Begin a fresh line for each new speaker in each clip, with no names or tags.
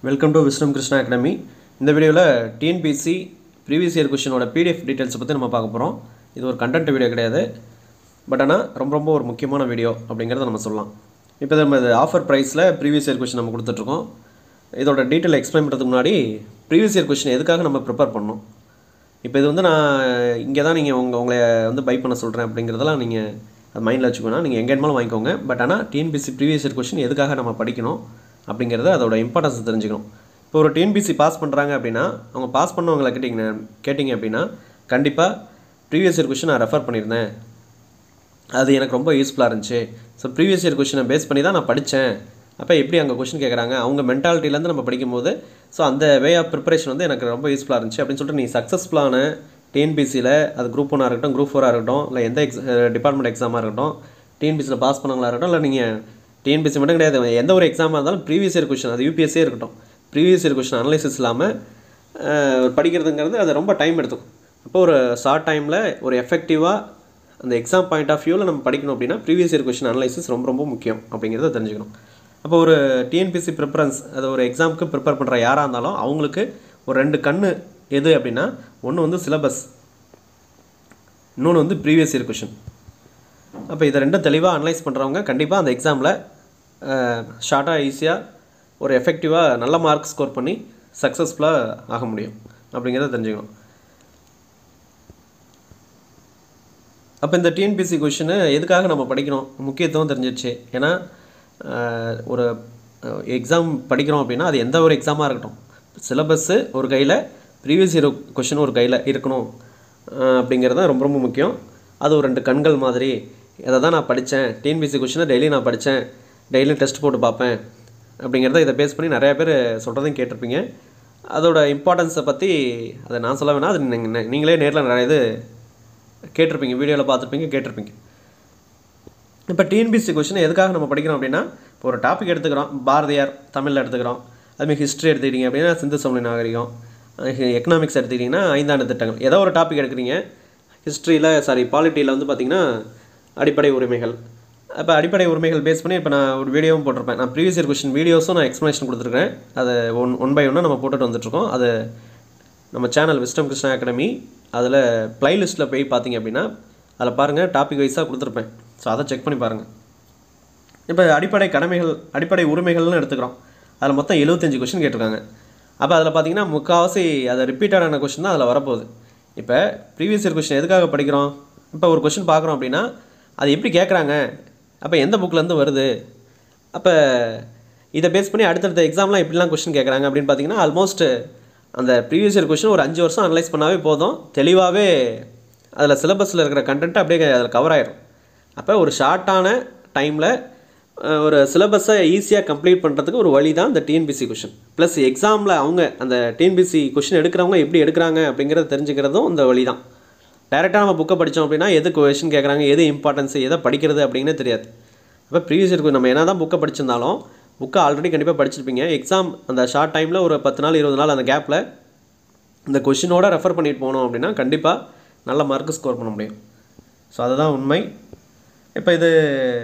welcome to wisdom Krishna academy இந்த வீடியோவில் TNPSC previous year கொஷினோட பிடிஎஃப் டீட்டெயில்ஸை பற்றி நம்ம பார்க்க போகிறோம் இது ஒரு கண்டென்ட் வீடியோ கிடையாது பட் ஆனால் ரொம்ப ரொம்ப ஒரு முக்கியமான வீடியோ அப்படிங்கிறத நம்ம சொல்லலாம் இப்போ நம்ம இது ஆஃபர் ப்ரைஸில் ப்ரீவியஸ் இயர் கொஷின் நம்ம கொடுத்துட்ருக்கோம் இதோட டீட்டெயில் எக்ஸ்பிளைன் பண்ணுறதுக்கு முன்னாடி ப்ரீவியஸ் இயர் கொஷின் எதுக்காக நம்ம ப்ரிப்பேர் பண்ணோம் இப்போ இது வந்து நான் இங்கே தான் நீங்கள் உங்கள் உங்களை வந்து பை பண்ண சொல்கிறேன் அப்படிங்கிறதெல்லாம் நீங்கள் அது மைண்டில் வச்சுக்கணும் நீங்கள் எங்கே வேணுமாலும் வாங்கிக்கோங்க பட் ஆனால் டிஎன்பிசி ப்ரீவியஸ் இயர் கொஷின் எதுக்காக நம்ம படிக்கணும் அப்படிங்கிறத அதோட இம்பார்ட்டன்ஸ் தெரிஞ்சுக்கணும் இப்போ ஒரு டிஎன்பிசி பாஸ் பண்ணுறாங்க அப்படின்னா அவங்க பாஸ் பண்ணவங்களை கேட்டிங்க கேட்டிங்க அப்படின்னா கண்டிப்பாக ப்ரீவியஸ் இயர் கொஷின் நான் ரெஃபர் பண்ணியிருந்தேன் அது எனக்கு ரொம்ப யூஸ்ஃபுல்லாக இருந்துச்சு ஸோ ப்ரீவியஸ் இயர் கொஷினை பேஸ் பண்ணி தான் நான் படித்தேன் அப்போ எப்படி அங்கே கொஷின் கேட்குறாங்க அவங்க மென்டாலிட்டிலேருந்து நம்ம படிக்கும்போது ஸோ அந்த வே ஆஃப் ப்ரிப்பரேஷன் வந்து எனக்கு ரொம்ப யூஸ்ஃபுல்லாக இருந்துச்சு அப்படின்னு சொல்லிட்டு நீ சக்ஸஸ்ஃபுல்லான டிஎன்பிசியில் அது குரூப் ஒன்னாக இருக்கட்டும் குரூப் ஃபோராக இருக்கட்டும் இல்லை எந்த எக்ஸ் டிபார்ட்மெண்ட் எக்ஸாமாக இருக்கட்டும் டிஎன்பிசியில் பாஸ் பண்ணவங்களா இருக்கட்டும் இல்லை நீங்கள் டிஎன்பிசி மட்டும் கிடையாது எந்த ஒரு எக்ஸாமாக இருந்தாலும் ப்ரீவியஸ் இயர் கொஷின் அது யூபிஎஸ்சியே இருக்கட்டும் ப்ரீவியஸ் இயர் கொஷின் அனலைசிஸ் இல்லாமல் அஹ், படிக்கிறதுங்கிறது அது ரொம்ப டைம் எடுத்துக்கும் அப்போ ஒரு ஷார்ட் டைமில் ஒரு எஃபெக்டிவாக அந்த எக்ஸாம் பாயிண்ட் ஆஃப் வியூவில் நம்ம படிக்கணும் அப்படின்னா ப்ரீவியஸ் இயர் கொஷின் அனலைசிஸ் ரொம்ப ரொம்ப முக்கியம் அப்படிங்கிறத தெரிஞ்சுக்கணும் அப்போ ஒரு டிஎன்பிசி ப்ரிஃபரன்ஸ் அது ஒரு எக்ஸாமுக்கு ப்ரிப்பேர் பண்ணுற யாராக இருந்தாலும் அவங்களுக்கு ஒரு ரெண்டு கண்ணு எது அப்படின்னா ஒன்று வந்து சிலபஸ் இன்னொன்று வந்து ப்ரீவியஸ் இயர் கொஷின் அப்போ இதை ரெண்டும் தெளிவாக அனலைஸ் பண்ணுறவங்க கண்டிப்பாக அந்த எக்ஸாமில் ஷார்ட்டாக ஈஸியாக ஒரு எஃபெக்டிவாக நல்ல மார்க் ஸ்கோர் பண்ணி சக்ஸஸ்ஃபுல்லாக ஆக முடியும் அப்படிங்கிறத தெரிஞ்சுக்கணும் அப்போ இந்த டிஎன்பிசி கொஷினு எதுக்காக நம்ம படிக்கணும் முக்கியத்துவம் தெரிஞ்சிருச்சு ஏன்னா அஹ், ஒரு எக்ஸாம் படிக்கிறோம் அப்படின்னா அது எந்த ஒரு எக்ஸாமாக இருக்கட்டும் சிலபஸ்ஸு ஒரு கையில் ப்ரீவியஸ் இயர் கொஷின் ஒரு கையில் இருக்கணும் அஹ், அப்படிங்கிறது தான் ரொம்ப ரொம்ப முக்கியம் அது ஒரு ரெண்டு கண்கள் மாதிரி இதை தான் நான் படித்தேன் டிஎன்பிசி கொஷினை டெய்லி நான் படித்தேன் டெய்லியும் டெஸ்ட் போட்டு பார்ப்பேன் அப்படிங்கிறத இதை பேஸ் பண்ணி நிறையா பேர் சொல்கிறதையும் கேட்டிருப்பீங்க அதோட இம்பார்ட்டன்ஸை பற்றி அதை நான் சொல்ல வேணாம் அது நீங்க- நீங்களே நேரில் நிறைய இது கேட்டிருப்பீங்க வீடியோவில் பார்த்துருப்பீங்க கேட்டிருப்பீங்க இப்போ டிஎன்பிசி கொஷின் எதுக்காக நம்ம படிக்கிறோம் அப்படின்னா இப்போ ஒரு டாபிக் எடுத்துக்கிறோம் பாரதியார் தமிழில் எடுத்துக்கிறோம் அதுமாதிரி ஹிஸ்ட்ரி எடுத்துக்கிட்டீங்க அப்படின்னா சிந்து சமணி நாகரிகம் எக்கனாமிக்ஸ் எடுத்துக்கிட்டிங்கன்னா ஐந்தாண்டு திட்டங்கள் ஏதோ ஒரு டாபிக் எடுக்கிறீங்க ஹிஸ்ட்ரியில் சாரி பாலிட்டியில் வந்து பார்த்திங்கன்னா அடிப்படை உரிமைகள் அப்போ அடிப்படை உரிமைகள் பேஸ் பண்ணி இப்போ நான் ஒரு வீடியோவும் போட்டிருப்பேன் நான் ப்ரீவியஸ் இயர் கொஷின் வீடியோஸும் நான் எக்ஸ்ப்ளனேஷன் கொடுத்துருக்கேன் அதை ஒன் ஒன் பை ஒன்னாக நம்ம போட்டுட்டு வந்துட்டுருக்கோம் அது நம்ம சேனல் விஸ்டம் கிருஷ்ணா அகாடமி அதில் ப்ளைலிஸ்ட்டில் போய் பார்த்தீங்க அப்படின்னா அதில் பாருங்கள் டாபிக் வைஸாக கொடுத்துருப்பேன் ஸோ அதை செக் பண்ணி பாருங்கள் இப்போ அடிப்படை கடமைகள் அடிப்படை உரிமைகள்னு எடுத்துக்கிறோம் அதில் மொத்தம் 75 கொஷின் கேட்டிருக்காங்க அப்போ அதில் பார்த்தீங்கன்னா முக்கால்வாசி அது ரிப்பீட்டடான கொஷின் தான் அதில் வரப்போகுது இப்போ ப்ரீவியஸ் இயர் கொஷின் எதுக்காக படிக்கிறோம் இப்போ ஒரு கொஷின் பார்க்குறோம் அப்படின்னா அது எப்படி கேட்குறாங்க அப்போ எந்த புக்லேருந்து வருது அப்போ இதை பேஸ் பண்ணி அடுத்தடுத்த எக்ஸாம்லாம் எப்படிலாம் கொஷின் கேட்குறாங்க அப்படின்னு பார்த்தீங்கன்னா ஆல்மோஸ்ட் அந்த ப்ரீவியஸ் இயர் கொஷின் ஒரு அஞ்சு வருஷம் அனலைஸ் பண்ணாவே போதும் தெளிவாகவே அதில் சிலபஸில் இருக்கிற கண்டென்ட் அப்படியே அதில் கவர் ஆயிரும் அப்போ ஒரு ஷார்ட்டான டைமில் ஒரு சிலபஸை ஈஸியாக கம்ப்ளீட் பண்ணுறதுக்கு ஒரு வழி தான் இந்த டிஎன்பிசி கொஷின் ப்ளஸ் எக்ஸாமில் அவங்க அந்த டிஎன்பிசி கொஷின் எடுக்கிறவங்க எப்படி எடுக்கிறாங்க அப்படிங்கிறத தெரிஞ்சுக்கிறதும் இந்த வழி தான் டேரெக்டாக நம்ம புக்கை படித்தோம் அப்படின்னா எது கொஷின் கேட்குறாங்க எது இம்பார்ட்டன்ஸ் எதை படிக்கிறது அப்படின்னே தெரியாது அப்போ ப்ரீவியஸ் இயர் நம்ம என்ன தான் புக்கை படிச்சிருந்தாலும் புக்கை ஆல்ரெடி கண்டிப்பாக படிச்சிருப்பீங்க எக்ஸாம் அந்த ஷார்ட் டைமில் ஒரு பத்து நாள் இருபது நாள் அந்த கேப்பில் இந்த கொஷினோட ரெஃபர் பண்ணிட்டு போனோம் அப்படின்னா கண்டிப்பாக நல்ல மார்க் ஸ்கோர் பண்ண முடியும் ஸோ அதுதான் உண்மை இப்போ இது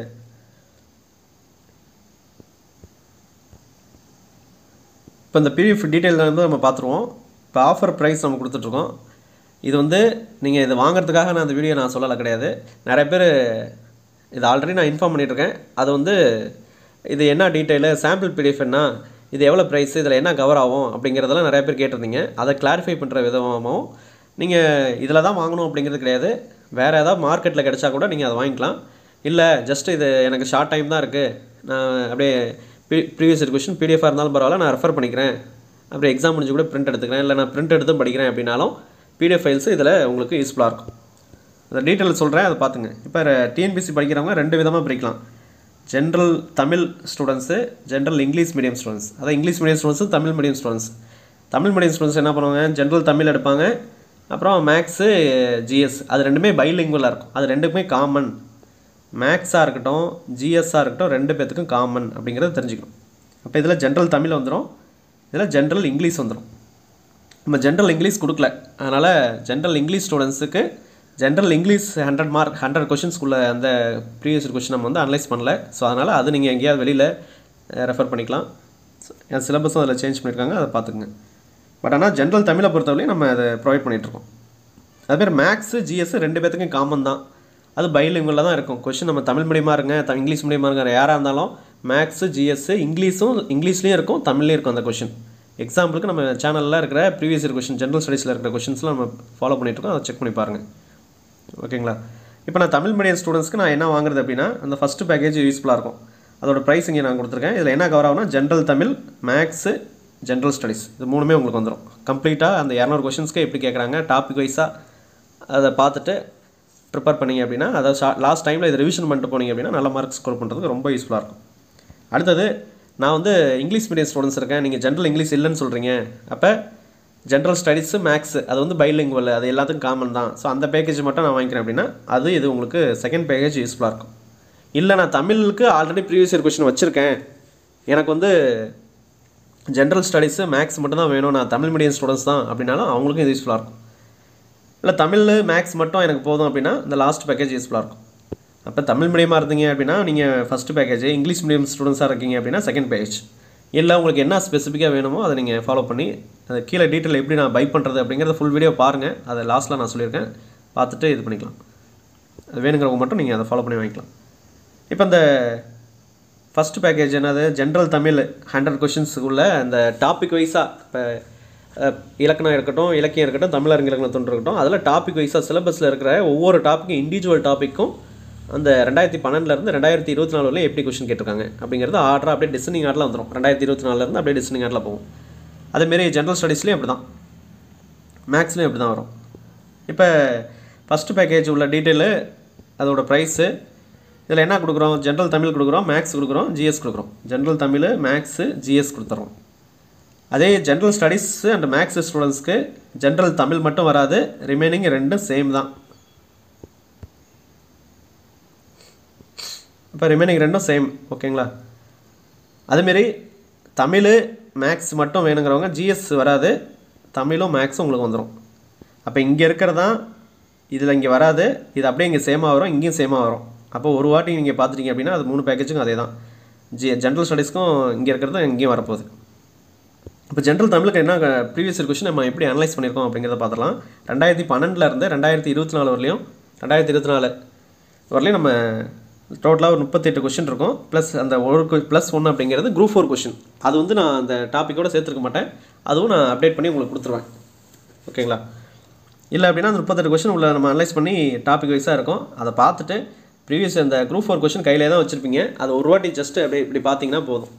இப்போ இந்த பிடிஎஃப் டீட்டெயில் வந்து நம்ம பார்த்துருவோம் இப்போ ஆஃபர் ப்ரைஸ் நம்ம கொடுத்துட்ருக்கோம் இது வந்து நீங்கள் இது வாங்குறதுக்காக நான் இந்த வீடியோ நான் சொல்லலை கிடையாது நிறைய பேர் இது ஆல்ரெடி நான் இன்ஃபார்ம் பண்ணிகிட்ருக்கேன் அது வந்து இது என்ன டீட்டெயிலு சாம்பிள் பிடிஎஃப் என்ன இது எவ்வளோ ப்ரைஸ் இதில் என்ன கவர் ஆகும் அப்படிங்கிறதெல்லாம் நிறைய பேர் கேட்டிருந்தீங்க அதை கிளாரிஃபை பண்ணுற விதமாகவும் நீங்கள் இதில் தான் வாங்கணும் அப்படிங்கிறது கிடையாது வேறு ஏதாவது மார்க்கெட்டில் கிடைச்சா கூட நீங்கள் அதை வாங்கிக்கலாம் இல்லை ஜஸ்ட் இது எனக்கு ஷார்ட் டைம் தான் இருக்குது நான் அப்படியே ப்ரீ ப்ரீவியஸ் இயர் கொஷின் பிடிஎஃபாக இருந்தாலும் பரவாயில்ல நான் ரெஃபர் பண்ணிக்கிறேன் அப்படியே எக்ஸாம் முடிஞ்சு கூட பிரிண்ட் எடுத்துக்கிறேன் இல்லை நான் பிரிண்ட் எடுத்தும் படிக்கிறேன் அப்படின்னாலும் பிடிஎஃப் ஃபைல்ஸ் இதில் உங்களுக்கு யூஸ்ஃபுல்லாக இருக்கும் அந்த டீட்டெயில் சொல்கிறேன் அதை பார்த்துங்க இப்போ டிஎன்பிசி படிக்கிறவங்க ரெண்டு விதமாக பிரிக்கலாம் general Tamil students general English medium students அதான் English medium students Tamil medium students Tamil medium students என்ன பண்ணுவாங்க ஜென்ரல் தமிழ் எடுப்பாங்க அப்புறம் மேக்ஸு ஜிஎஸ் அது ரெண்டுமே பைலிங்குவலாக இருக்கும் அது ரெண்டுக்குமே காமன் மேக்ஸாக இருக்கட்டும் ஜிஎஸ்ஸாக இருக்கட்டும் ரெண்டு பேர்த்துக்கும் காமன் அப்படிங்கிறத தெரிஞ்சுக்கணும் அப்போ இதில் ஜென்ரல் தமிழ் வந்துடும் இதில் ஜென்ரல் இங்கிலீஷ் வந்துடும் நம்ம ஜென்ரல் இங்கிலீஷ் கொடுக்கல அதனால் ஜென்ரல் இங்கிலீஷ் ஸ்டூடெண்ட்ஸுக்கு general English hundred mark hundred கொஷின்ஸ்குள்ள அந்த ப்ரீவியஸ் கொஷின் நம்ம வந்து அனலைஸ் பண்ணல ஸோ அதனால் அது நீங்கள் எங்கேயாவது வெளியில் ரெஃபர் பண்ணிக்கலாம் என் சிலபஸும் அதில் சேஞ்ச் பண்ணியிருக்காங்க அதை பார்த்துக்குங்க பட் ஆனால் ஜென்ரல் தமிழை பொறுத்தவரையும் நம்ம அதை ப்ரொவைட் பண்ணிகிட்ருக்கோம் அது பேர் மேக்ஸு ஜிஎஸ் ரெண்டு பேத்துக்கும் காமன் தான் அது பைலிங்குள்ள தான் இருக்கும் கொஷின் நம்ம தமிழ் மீடியமாக இருங்க த- இங்கிலீஷ் மீடியமாக இருங்க யாராக இருந்தாலும் மேக்ஸு ஜிஎஸ்ஸு இங்கிலீஷும் இங்கிலீஷ்லேயும் இருக்கும் தமிழ்லேயும் இருக்கும் அந்த கொஷின் எக்ஸாம்பிளுக்கு நம்ம சேனலில் இருக்கிற ப்ரீவியஸ் இயர் கொஷின் ஜென்ரல் ஸ்டடீஸில் இருக்கிற கொஷின்ஸ்லாம் நம்ம ஃபாலோ பண்ணிகிட்ருக்கோம் அதை செக் பண்ணி பாருங்கள் ஓகேங்களா இப்போ நான் தமிழ் மீடியம் ஸ்டூடெண்ட்ஸ்க்கு நான் என்ன வாங்குறது அப்படின்னா அந்த ஃபஸ்ட்டு பேக்கேஜ் யூஸ்ஃபுல்லாக இருக்கும் அதோட ப்ரைஸ் இங்கே நான் கொடுத்துருக்கேன் இதில் என்ன கவர் ஆகும்னா general Tamil maths general studies இது மூணுமே உங்களுக்கு வந்துடும் கம்ப்ளீட்டாக அந்த இரநூறு கொஷின்ஸ்க்கு எப்படி கேட்குறாங்க டாபிக் வைஸாக அதை பார்த்துட்டு ப்ரிப்பேர் பண்ணீங்க அப்படின்னா அதை லாஸ்ட் டைமில் இதை ரிவிஷன் பண்ணிட்டு போனீங்க அப்படின்னா நல்ல மார்க் ஸ்கோர் பண்ணுறதுக்கு ரொம்ப யூஸ்ஃபுல்லாக இருக்கும் அடுத்தது நான் வந்து இங்கிலீஷ் மீடியம் ஸ்டூடெண்ட்ஸ் இருக்கேன் நீங்கள் ஜென்ரல் இங்கிலீஷ் இல்லைன்னு சொல்கிறீங்க அப்போ ஜென்ரல் ஸ்டடீஸு மேக்ஸ் அது வந்து பைலிங்குவல் அது எல்லாத்துக்கும் காமன் தான் ஸோ அந்த பேக்கேஜ் மட்டும் நான் வாங்கிக்கிறேன் அப்படின்னா அது இது உங்களுக்கு செகண்ட் பேக்கேஜ் யூஸ்ஃபுல்லாக இருக்கும் இல்லை நான் தமிழுக்கு ஆல்ரெடி ப்ரீவியஸ் இயர் கொஷின் வச்சுருக்கேன் எனக்கு வந்து ஜென்ரல் ஸ்டடீஸு மேக்ஸ் மட்டும் தான் வேணும் நான் தமிழ் மீடியம் ஸ்டூடெண்ட்ஸ் தான் அப்படின்னாலும் அவங்களுக்கும் இது யூஸ்ஃபுல்லாக இருக்கும் இல்லை தமிழ் மேக்ஸ் மட்டும் எனக்கு போதும் அப்படின்னா இந்த லாஸ்ட் பேக்கேஜ் யூஸ்ஃபுல்லாக இருக்கும் அப்போ தமிழ் மீடியமாக இருந்தீங்க அப்படின்னா நீங்கள் ஃபஸ்ட்டு பேக்கேஜ் இங்கிலீஷ் மீடியம் ஸ்டூடெண்ட்ஸாக இருக்கீங்க அப்படின்னா செகண்ட் பேக்கேஜ் இல்லை உங்களுக்கு என்ன ஸ்பெசிஃபிக்காக வேணுமோ அதை நீங்கள் ஃபாலோ பண்ணி அது கீழே டீட்டெயில் எப்படி நான் பை பண்ணுறது அப்படிங்கிறத ஃபுல் வீடியோ பாருங்கள் அதை லாஸ்ட்டில் நான் சொல்லியிருக்கேன் பார்த்துட்டு இது பண்ணிக்கலாம் அது வேணுங்கிறவங்க மட்டும் நீங்கள் அதை ஃபாலோ பண்ணி வாங்கிக்கலாம் இப்போ இந்த ஃபஸ்ட் பேக்கேஜ் என்னது ஜென்ரல் தமிழ் ஹண்ட்ரட் கொஷின்ஸுக்குள்ள அந்த டாபிக் வைஸாக இப்போ இலக்கணம் இருக்கட்டும் இலக்கியம் இருக்கட்டும் தமிழர் இலக்கணம் தொண்டு இருக்கட்டும் அதில் டாபிக் வைஸாக சிலபஸில் இருக்கிற ஒவ்வொரு டாப்பிக்கும் இண்டிவிஜுவல் டாப்பிக்கும் அந்த ரெண்டாயிரத்தி பன்னெண்டுலேருந்து ரெண்டாயிரத்தி இருபத்தி நாலு வரலையும் எப்படி கொஷின் கேட்டிருக்காங்க அப்படிங்கிறது ஆர்டராக அப்படியே டிசனிங் ஆர்டில் வந்துடும் ரெண்டாயிரத்தி இருபத்தி நாலுலேருந்து அப்படியே டிசனிங் ஆர்டில் போகும் அதேமாரி ஜென்ரல் ஸ்டடீஸ்லேயும் அப்படி தான் மேக்ஸ்லேயும் அப்படி தான் வரும் இப்போ ஃபஸ்ட்டு பேக்கேஜ் உள்ள டீட்டெயிலு அதோட ப்ரைஸு இதில் என்ன கொடுக்குறோம் ஜென்ரல் தமிழ் கொடுக்குறோம் மேக்ஸ் கொடுக்குறோம் ஜிஎஸ் கொடுக்குறோம் ஜென்ரல் தமிழ் மேக்ஸு ஜிஎஸ் கொடுத்துறோம் அதே ஜென்ரல் ஸ்டடீஸு அண்ட் மேக்ஸ் ஸ்டூடெண்ட்ஸ்க்கு ஜென்ரல் தமிழ் மட்டும் வராது ரிமைனிங் ரெண்டும் சேம் தான் இப்போ ரிமைனிங் ரெண்டும் சேம் ஓகேங்களா அதுமாரி தமிழ் மேக்ஸ் மட்டும் வேணுங்கிறவங்க ஜிஎஸ் வராது தமிழும் மேக்ஸும் உங்களுக்கு வந்துடும் அப்போ இங்கே இருக்கிறதான் இதில் இங்கே வராது இது அப்படியே இங்கே சேமாக வரும் இங்கேயும் சேமாக வரும் அப்போ ஒரு வாட்டி நீங்கள் பார்த்துட்டீங்க அப்படின்னா அது மூணு பேக்கேஜுக்கும் அதே தான் ஜி ஜென்ரல் ஸ்டடீஸ்க்கும் இங்கே இருக்கிறது இங்கேயும் வரப்போகுது இப்போ ஜென்ரல் தமிழுக்கு என்ன ப்ரீவியஸ் இயர் கொஷின் நம்ம எப்படி அனலைஸ் பண்ணியிருக்கோம் அப்படிங்கிறத பார்த்துலாம் ரெண்டாயிரத்தி பன்னெண்டில் இருந்து ரெண்டாயிரத்தி இருபத்தி நாலு வரலையும் ரெண்டாயிரத்தி இருபத்தி நாலு வரலையும் நம்ம டோட்டலாக ஒரு முப்பத்தெட்டு கொஷின் இருக்கும் ப்ளஸ் அந்த ஒரு ப்ளஸ் ஒன்று அப்படிங்கிறது குரூப் ஃபோர் கொஷின் அது வந்து நான் அந்த டாப்பிக்கோட சேர்த்துருக்க மாட்டேன் அதுவும் நான் அப்டேட் பண்ணி உங்களுக்கு கொடுத்துருவேன் ஓகேங்களா இல்லை அப்படின்னா அந்த முப்பத்தெட்டு கொஷின் உள்ள நம்ம அனலைஸ் பண்ணி டாபிக் வைஸாக இருக்கும் அதை பார்த்துட்டு ப்ரீவியஸ் அந்த குரூப் ஃபோர் கொஷின் கையிலே தான் வச்சுருப்பீங்க அது ஒரு வாட்டி ஜஸ்ட்டு அப்படியே இப்படி பார்த்தீங்கன்னா போதும்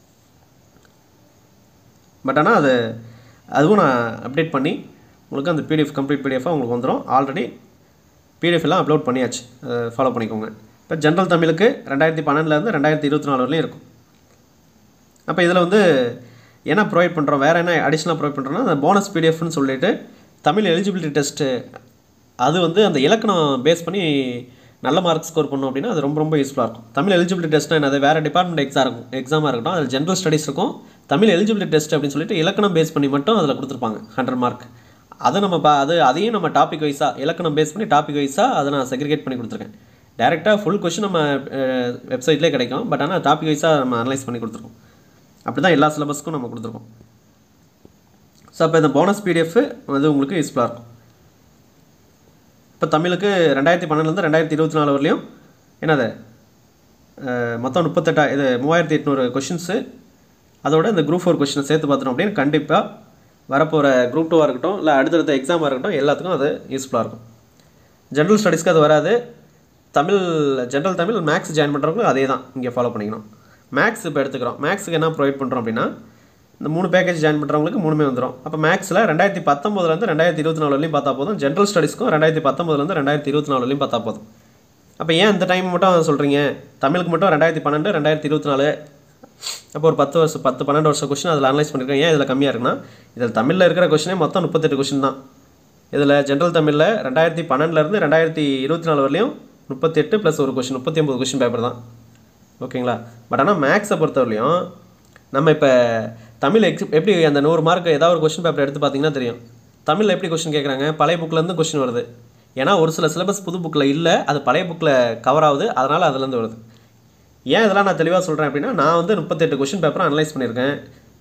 பட் ஆனால் அது அதுவும் நான் அப்டேட் பண்ணி உங்களுக்கு அந்த பிடிஎஃப் கம்ப்ளீட் பிடிஎஃபாக உங்களுக்கு வந்துடும் ஆல்ரெடி பிடிஎஃப் எல்லாம் அப்லோட் பண்ணியாச்சு ஃபாலோ பண்ணிக்கோங்க இப்போ ஜென்ரல் தமிழுக்கு ரெண்டாயிரத்தி பன்னெண்டுலேருந்து ரெண்டாயிரத்தி இருபத்தி நாலு வரலையும் இருக்கும் அப்போ இதில் வந்து என்ன ப்ரொவைட் பண்ணுறோம் வேறு என்ன அடிஷ்னலாக ப்ரொவைட் பண்ணுறோம்னா அந்த போனஸ் பிடிஎஃப்னு சொல்லிட்டு தமிழ் எலிஜிபிலிட்டி டெஸ்ட்டு அது வந்து அந்த இலக்கணம் பேஸ் பண்ணி நல்ல மார்க் ஸ்கோர் பண்ணோம் அப்படின்னா அது ரொம்ப ரொம்ப யூஸ்ஃபுல்லாக இருக்கும் தமிழ் எலிஜிபிலிட்டி டெஸ்ட்னா என்னது வேறு டிபார்ட்மெண்ட் எக்ஸாம் இருக்கும் எக்ஸாமாக இருக்கட்டும் அதில் ஜென்ரல் ஸ்டடீஸ் இருக்கும் தமிழ் எலிஜிபிலிட்டி டெஸ்ட் அப்படின்னு சொல்லிட்டு இலக்கணம் பேஸ் பண்ணி மட்டும் அதில் கொடுத்துருப்பாங்க ஹண்ட்ரட் மார்க் அதை நம்ம பா அது அதையும் நம்ம டாபிக் வைஸாக இலக்கணம் பேஸ் பண்ணி டாபிக் வைஸாக அதை நான் செக்ரிகேட் பண்ணி கொடுத்துருக்கேன் டேரெக்டாக ஃபுல் கொஷின் நம்ம வெப்சைட்லேயே கிடைக்கும் பட் ஆனால் டாபிக் வைஸாக நம்ம அனலைஸ் பண்ணி கொடுத்துருக்கோம் அப்படி தான் எல்லா சிலபஸ்க்கும் நம்ம கொடுத்துருக்கோம் ஸோ அப்போ இந்த போனஸ் பிடிஎஃப் அது உங்களுக்கு யூஸ்ஃபுல்லாக இருக்கும் இப்போ தமிழுக்கு ரெண்டாயிரத்தி பன்னெண்டுலேருந்து ரெண்டாயிரத்தி இருபத்தி நாலு வரலையும் என்னது அஹ், மொத்தம் முப்பத்தெட்டா இது மூவாயிரத்தி எட்நூறு கொஷின்ஸு அதோட இந்த குரூப் ஃபோர் கொஷினை சேர்த்து பார்த்தோம் அப்படின்னு கண்டிப்பாக வரப்போகிற குரூப் டூவாக இருக்கட்டும் இல்லை அடுத்தடுத்த எக்ஸாமாக இருக்கட்டும் எல்லாத்துக்கும் அது யூஸ்ஃபுல்லாக இருக்கும் ஜென்ரல் ஸ்டடீஸ்க்கு அது வராது Tamil general Tamil maths join பண்ணுறவங்களுக்கு அதே தான் இங்கே ஃபாலோ பண்ணிக்கணும் மேக்ஸ் இப்போ எடுத்துக்கிறோம் மேக்ஸுக்கு என்ன ப்ரொவைட் பண்ணுறோம் அப்படின்னா இந்த மூணு பேக்கேஜ் ஜாயின் பண்ணுறவங்களுக்கு மூணுமே வந்துடும் அப்போ மேக்ஸில் ரெண்டாயிரத்தி பத்தொம்பதுலேருந்து ரெண்டாயிரத்தி இருபத்தி நாலு வரையும் பார்த்தா போதும் ஜென்ரல் ஸ்டடீஸ்க்கும் ரெண்டாயிரத்தி பத்தொம்பதுலேருந்து ரெண்டாயிரத்தி இருபத்தி நாலு வரையும் பார்த்தா போதும் அப்போ ஏன் இந்த டைம் மட்டும் சொல்கிறீங்க தமிழுக்கு மட்டும் ரெண்டாயிரத்தி பன்னெண்டு ரெண்டாயிரத்தி இருபத்தி நாலு அப்போ ஒரு பத்து வருஷம் பத்து பன்னெண்டு வருஷம் கொஷின் அதில் அனலைஸ் பண்ணியிருக்கேன் ஏன் இதில் கம்மியாக இருக்குன்னா இதில் தமிழில் இருக்கிற கொஷினே மொத்தம் முப்பத்தெட்டு கொஷின் தான் இதில் ஜென்ரல் தமிழில் ரெண்டாயிரத்தி பன்னெண்டுலேருந்து ரெண்டாயிரத்தி இருபத்தி நாலு வரலையும் முப்பத்தெட்டு ப்ளஸ் ஒரு கொஷின் முப்பத்தி ஒம்பது கொஷின் பேப்பர் தான் ஓகேங்களா பட் ஆனால் மேக்ஸை பொறுத்தவரையிலையும் நம்ம இப்போ தமிழ் எக்ஸ் எப்படி அந்த நூறு மார்க் ஏதாவது ஒரு கொஷின் பேப்பர் எடுத்து பார்த்தீங்கன்னா தெரியும் தமிழில் எப்படி கொஷின் கேட்குறாங்க பழைய புக்லேருந்து கொஷின் வருது ஏன்னா ஒரு சில சிலபஸ் புது புக்கில் இல்லை அது பழைய புக்கில் கவர் ஆகுது அதனால் அதுலேருந்து வருது ஏன் இதெல்லாம் நான் தெளிவாக சொல்கிறேன் அப்படின்னா நான் வந்து முப்பத்தெட்டு கொஷின் பேப்பரை அனலைஸ் பண்ணியிருக்கேன்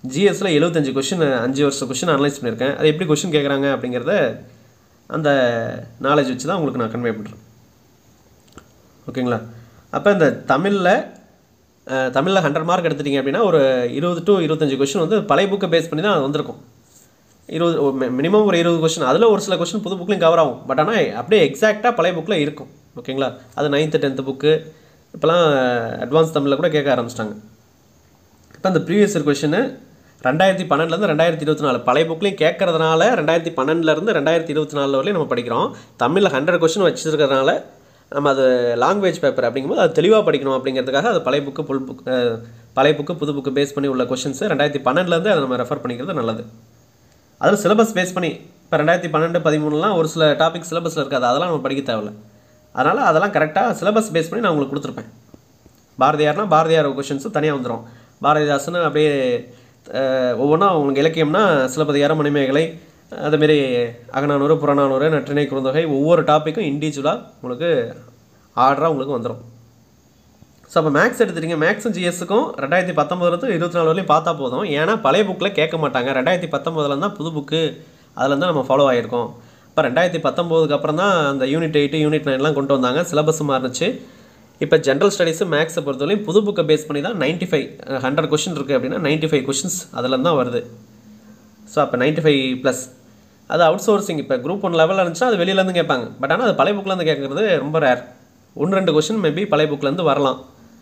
ஜிஎஸ்சில் எழுபத்தஞ்சு கொஷின் அஞ்சு வருஷம் கொஷின் அனலைஸ் பண்ணியிருக்கேன் அது எப்படி கொஷின் கேட்குறாங்க அப்படிங்கிறத அந்த நாலேஜ் வச்சு தான் உங்களுக்கு நான் கன்வே பண்ணுறேன் ஓகேங்களா அப்போ இந்த தமிழில் தமிழில் ஹண்ட்ரட் மார்க் எடுத்துட்டீங்க அப்படின்னா ஒரு இருபது டு இருபத்தஞ்சு கொஷின் வந்து பழைய புக்கை பேஸ் பண்ணி தான் அது வந்திருக்கும் இருபது மினிமம் ஒரு இருபது கொஷின் அதில் ஒரு சில கொஷின் புது புக்லையும் கவர் ஆகும் பட் ஆனால் அப்படியே எக்ஸாக்டாக பழைய புக்கில் இருக்கும் ஓகேங்களா அது நைன்த்து டென்த்து புக்கு இப்போலாம் அட்வான்ஸ் தமிழில் கூட கேட்க ஆரம்பிச்சிட்டாங்க இப்போ இந்த ப்ரீவியஸ் இயர் கொஷினு ரெண்டாயிரத்தி பன்னெண்டுலேருந்து ரெண்டாயிரத்தி இருபத்தி நாலு பழைய புக்லையும் கேட்கறதுனால ரெண்டாயிரத்தி பன்னெண்டுலேருந்து ரெண்டாயிரத்தி இருபத்தி நாலு வரையும் நம்ம படிக்கிறோம் தமிழில் ஹண்ட்ரட் கொஷின் வச்சிருக்கிறதுனால நம்ம அது லாங்குவேஜ் பேப்பர் அப்படிங்கும்போது அது தெளிவாக படிக்கணும் அப்படிங்கிறதுக்காக அது பழைய புக்கு புல் புக் பழைய புக்கு புது புக்கு பேஸ் பண்ணி உள்ள கொஷின்ஸ் ரெண்டாயிரத்தி பன்னெண்டுலேருந்து அதை நம்ம ரெஃபர் பண்ணிக்கிறது நல்லது அதில் சிலபஸ் பேஸ் பண்ணி இப்போ ரெண்டாயிரத்தி பன்னெண்டு பதிமூணுலாம் ஒரு சில டாபிக் சிலபஸில் இருக்காது அதெல்லாம் நம்ம படிக்க தேவையில்ல அதனால் அதெல்லாம் கரெக்டாக சிலபஸ் பேஸ் பண்ணி நான் உங்களுக்கு கொடுத்துருப்பேன் பாரதியார்னா பாரதியார் கொஷின்ஸும் தனியாக வந்துடும் பாரதிதாசன் அப்படியே ஒவ்வொன்றா உங்களுக்கு இலக்கியம்னா சிலப்பதிகாரம் மணிமேகலை அதுமாரி அகநானூறு புறநானூறு நற்றிணை குறுந்தொகை ஒவ்வொரு டாப்பிக்கும் இண்டிவிஜுவலாக உங்களுக்கு ஆர்டராக உங்களுக்கு வந்துடும் ஸோ அப்போ மேக்ஸ் எடுத்துட்டீங்க மேக்ஸும் ஜிஎஸ்ஸுக்கும் ரெண்டாயிரத்தி பத்தொம்பதுலேருந்து இருபத்தி நாலு வரையும் பார்த்தா போதும் ஏன்னா பழைய புக்கில் கேட்க மாட்டாங்க ரெண்டாயிரத்தி பத்தொம்பதுல தான் புது புக்கு அதில் தான் நம்ம ஃபாலோ ஆகிருக்கோம் இப்போ ரெண்டாயிரத்தி பத்தொம்போதுக்கு அப்புறம் தான் அந்த யூனிட் எயிட்டு யூனிட் நைன்லாம் கொண்டு வந்தாங்க சிலபஸ் மாறுனுச்சு இப்போ ஜென்ரல் ஸ்டடீஸு மேக்ஸை பொறுத்தவரையும் புது புக்கை பேஸ் பண்ணி தான் நைன்ட்டி ஃபைவ் ஹண்ட்ரட் கொஷின் இருக்குது அப்படின்னா நைன்ட்டி ஃபைவ் கொஷின்ஸ் அதில் தான் வருது ஸோ அப்போ நைன்ட்டி ஃபைவ் ப்ளஸ் அது அவுட் சோர்சிங் இப்போ குரூப் ஒன் லெவலில் இருந்துச்சுன்னா அது வெளியிலேருந்து கேட்பாங்க பட் ஆனால் அது பழைய புக்லேருந்து கேட்குறது ரொம்ப ரேர் ஒன்று ரெண்டு கொஷின் மேபி பழைய புக்லேருந்து வரலாம்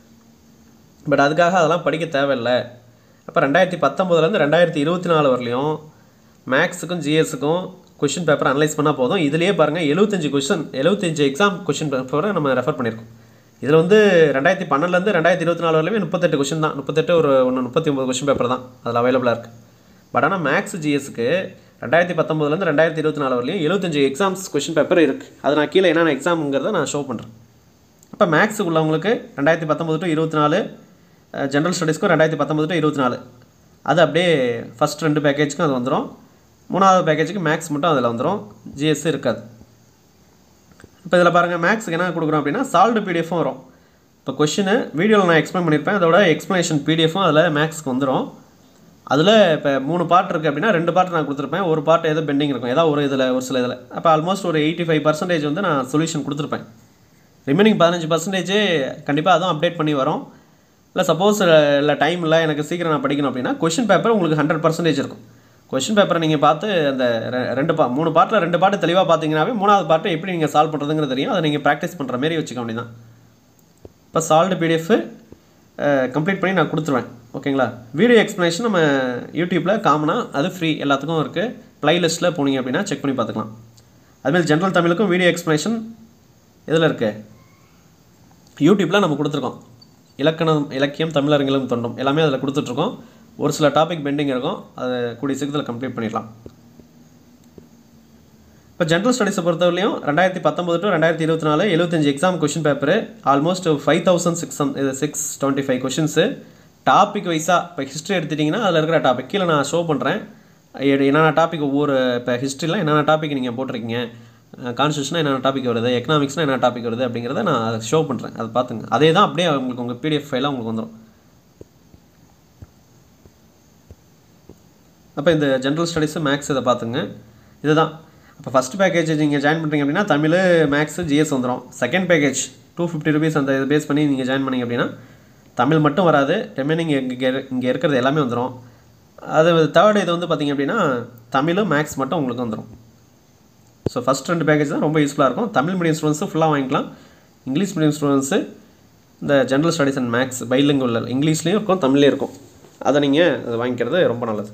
பட் அதுக்காக அதெல்லாம் படிக்க தேவையில்லை அப்போ ரெண்டாயிரத்தி பத்தொம்போதுலேருந்து ரெண்டாயிரத்தி இருபத்தி நாலு வரலையும் மேக்ஸுக்கும் ஜிஎஸ்ஸுக்கும் கொஷின் பேப்பர் அனலைஸ் பண்ணால் போதும் இதுலேயே பாருங்கள் எழுபத்தஞ்சு கொஷின் எழுபத்தஞ்சு எக்ஸாம் கொஷின் பேப்பரை நம்ம ரெஃபர் பண்ணியிருக்கோம் இதில் வந்து ரெண்டாயிரத்தி பன்னெண்டுலேருந்து ரெண்டாயிரத்தி இருபத்தி நாலு வரலையுமே முப்பத்தெட்டு கொஷின் தான் முப்பத்தெட்டு ஒரு ஒன்று முப்பத்தி ஒம்பது கொஷின் பேப்பர் தான் அதில் அவைலபிளாக இருக்குது பட் ஆனால் மேக்ஸ் ஜிஎஸ்க்கு ரெண்டாயிரத்தி பத்தொம்போதுலேருந்து ரெண்டாயிரத்தி இருபத்தி நாலு வரலையும் எழுபத்தஞ்சு எக்ஸாம்ஸ் கொஷின் பேப்பர் இருக்குது அது நான் கீழே என்னென்ன எக்ஸாமுங்கிறத நான் ஷோ பண்ணுறேன் அப்போ மேக்ஸுக்கு உள்ளவங்களுக்கு ரெண்டாயிரத்தி பத்தொம்பது டு இருபத்தி நாலு ஜென்ரல் ஸ்டடீஸ்க்கும் ரெண்டாயிரத்தி பத்தொம்பது டு இருபத்தி நாலு அது அப்படியே ஃபஸ்ட் ரெண்டு பேக்கேஜுக்கும் அது வந்துடும் மூணாவது பேக்கேஜுக்கு மேக்ஸ் மட்டும் அதில் வந்துடும் ஜிஎஸ் இருக்காது இப்போ இதில் பாருங்கள் மேக்ஸுக்கு என்ன கொடுக்குறோம் அப்படின்னா சால்வ்டு பிடிஎஃப்பும் வரும் இப்போ கொஷினு வீடியோவில் நான் எக்ஸ்பிளைன் பண்ணியிருப்பேன் அதோட எக்ஸ்ப்ளனேஷன் பிடிஎஃப்பும் அதில் மேக்ஸ்க்கு வந்துடும் அதில் இப்போ மூணு பார்ட் இருக்குது அப்படின்னா ரெண்டு பார்ட் நான் கொடுத்துருப்பேன் ஒரு பார்ட் ஏதோ பெண்டிங் இருக்கும் ஏதாவது ஒரு இதில் ஒரு சில இதில் அப்போ ஆல்மோஸ்ட் ஒரு எயிட்டி ஃபைவ் பர்சன்டேஜ் வந்து நான் சொல்யூஷன் கொடுத்துருப்பேன் ரிமைனிங் பதினஞ்சு பர்சன்டேஜ் கண்டிப்பாக அதுவும் அப்டேட் பண்ணி வரும் இல்லை சப்போஸ் இல்லை டைம் இல்லை எனக்கு சீக்கிரம் நான் படிக்கணும் அப்படின்னா கொஷின் பேப்பர் உங்களுக்கு ஹண்ட்ரட் பர்சன்டேஜ் இருக்கும் கொஷின் பேப்பரை நீங்கள் பார்த்து அந்த ரெ- ரெண்டு பா மூணு பார்ட்டில் ரெண்டு பார்ட்டு தெளிவாக பார்த்தீங்கன்னாவே மூணாவது பார்ட்டை எப்படி நீங்கள் சால்வ் பண்ணுறதுங்கிறது தெரியும் அதை நீங்கள் ப்ராக்டிஸ் பண்ணுற மாரி வச்சுக்க வேண்டியதான் இப்போ சால்வ்டு பிடிஎஃப் கம்ப்ளீட் பண்ணி நான் கொடுத்துருவேன் ஓகேங்களா வீடியோ எக்ஸ்ப்ளனேஷன் நம்ம யூடியூப்பில் காமனாக அது ஃப்ரீ எல்லாத்துக்கும் இருக்குது ப்ளைலிஸ்ட்டில் போனீங்க அப்படின்னா செக் பண்ணி பார்த்துக்கலாம் அதுமாதிரி ஜென்ரல் தமிழுக்கும் வீடியோ எக்ஸ்ப்ளனேஷன் இதில் இருக்குது யூடியூப்பில் நம்ம கொடுத்துருக்கோம் இலக்கணம் இலக்கியம் தமிழரங்கிலும் தொண்டும் எல்லாமே அதில் கொடுத்துட்ருக்கோம் ஒரு சில டாபிக் பெண்டிங் இருக்கும் அதை கூடிய சீக்கிரத்தில் கம்ப்ளீட் பண்ணிடலாம் இப்போ ஜென்ரல் ஸ்டடீஸை பொறுத்தவரையும் ரெண்டாயிரத்தி பத்தொம்பது டு ரெண்டாயிரத்தி இருபத்தி நாலு எழுபத்தஞ்சு exam question paper almost five thousand six இது six twenty five questions topic வைஸாக இப்போ ஹிஸ்ட்ரி எடுத்துட்டிங்கன்னா அதில் இருக்கிற டாபிக் கீழே நான் ஷோ பண்ணுறேன் என்னென்ன டாபிக் ஒவ்வொரு இப்போ ஹிஸ்ட்ரியில் என்னென்ன டாபிக் நீங்கள் போட்டிருக்கீங்க கான்ஸ்டியூஷனாக என்னென்ன டாபிக் வருது எக்கனாமிக்ஸ்னால் என்ன டாபிக் வருது அப்படிங்கிறத நான் அதை ஷோ பண்ணுறேன் அதை பார்த்துங்க அதே தான் அப்படியே உங்களுக்கு உங்கள் பிடிஎஃப் ஃபைலாக உங்களுக்கு வந்துடும் அப்போ இந்த ஜென்ரல் ஸ்டடீஸு மேக்ஸ் இதை பார்த்துங்க இதுதான் அப்போ ஃபஸ்ட் பேக்கேஜ் நீங்கள் ஜாயின் பண்ணுறீங்க அப்படின்னா தமிழ் மேக்ஸு ஜிஎஸ் வந்துடும் second package two fifty rupees அந்த இது பேஸ் பண்ணி நீங்கள் ஜாயின் பண்ணீங்க அப்படின்னா தமிழ் மட்டும் வராது ரிமைனிங் இங்கே இங்கே இருக்கிறது எல்லாமே வந்துடும் அது தேர்ட் இது வந்து பார்த்தீங்க அப்படின்னா தமிழும் மேக்ஸ் மட்டும் உங்களுக்கு வந்துடும் ஸோ ஃபஸ்ட் ரெண்டு பேக்கேஜ் தான் ரொம்ப யூஸ்ஃபுல்லாக இருக்கும் தமிழ் மீடியம் ஸ்டூடெண்ட்ஸு ஃபுல்லாக வாங்கிக்கலாம் இங்கிலீஷ் மீடியம் ஸ்டூடெண்ட்ஸு இந்த ஜென்ரல் ஸ்டடீஸ் அண்ட் மேக்ஸ் பைலிங்குள்ள இங்கிலீஷ்லேயும் இருக்கும் தமிழ்லேயும் இருக்கும் அதை நீங்கள் அதை வாங்கிக்கிறது ரொம்ப நல்லது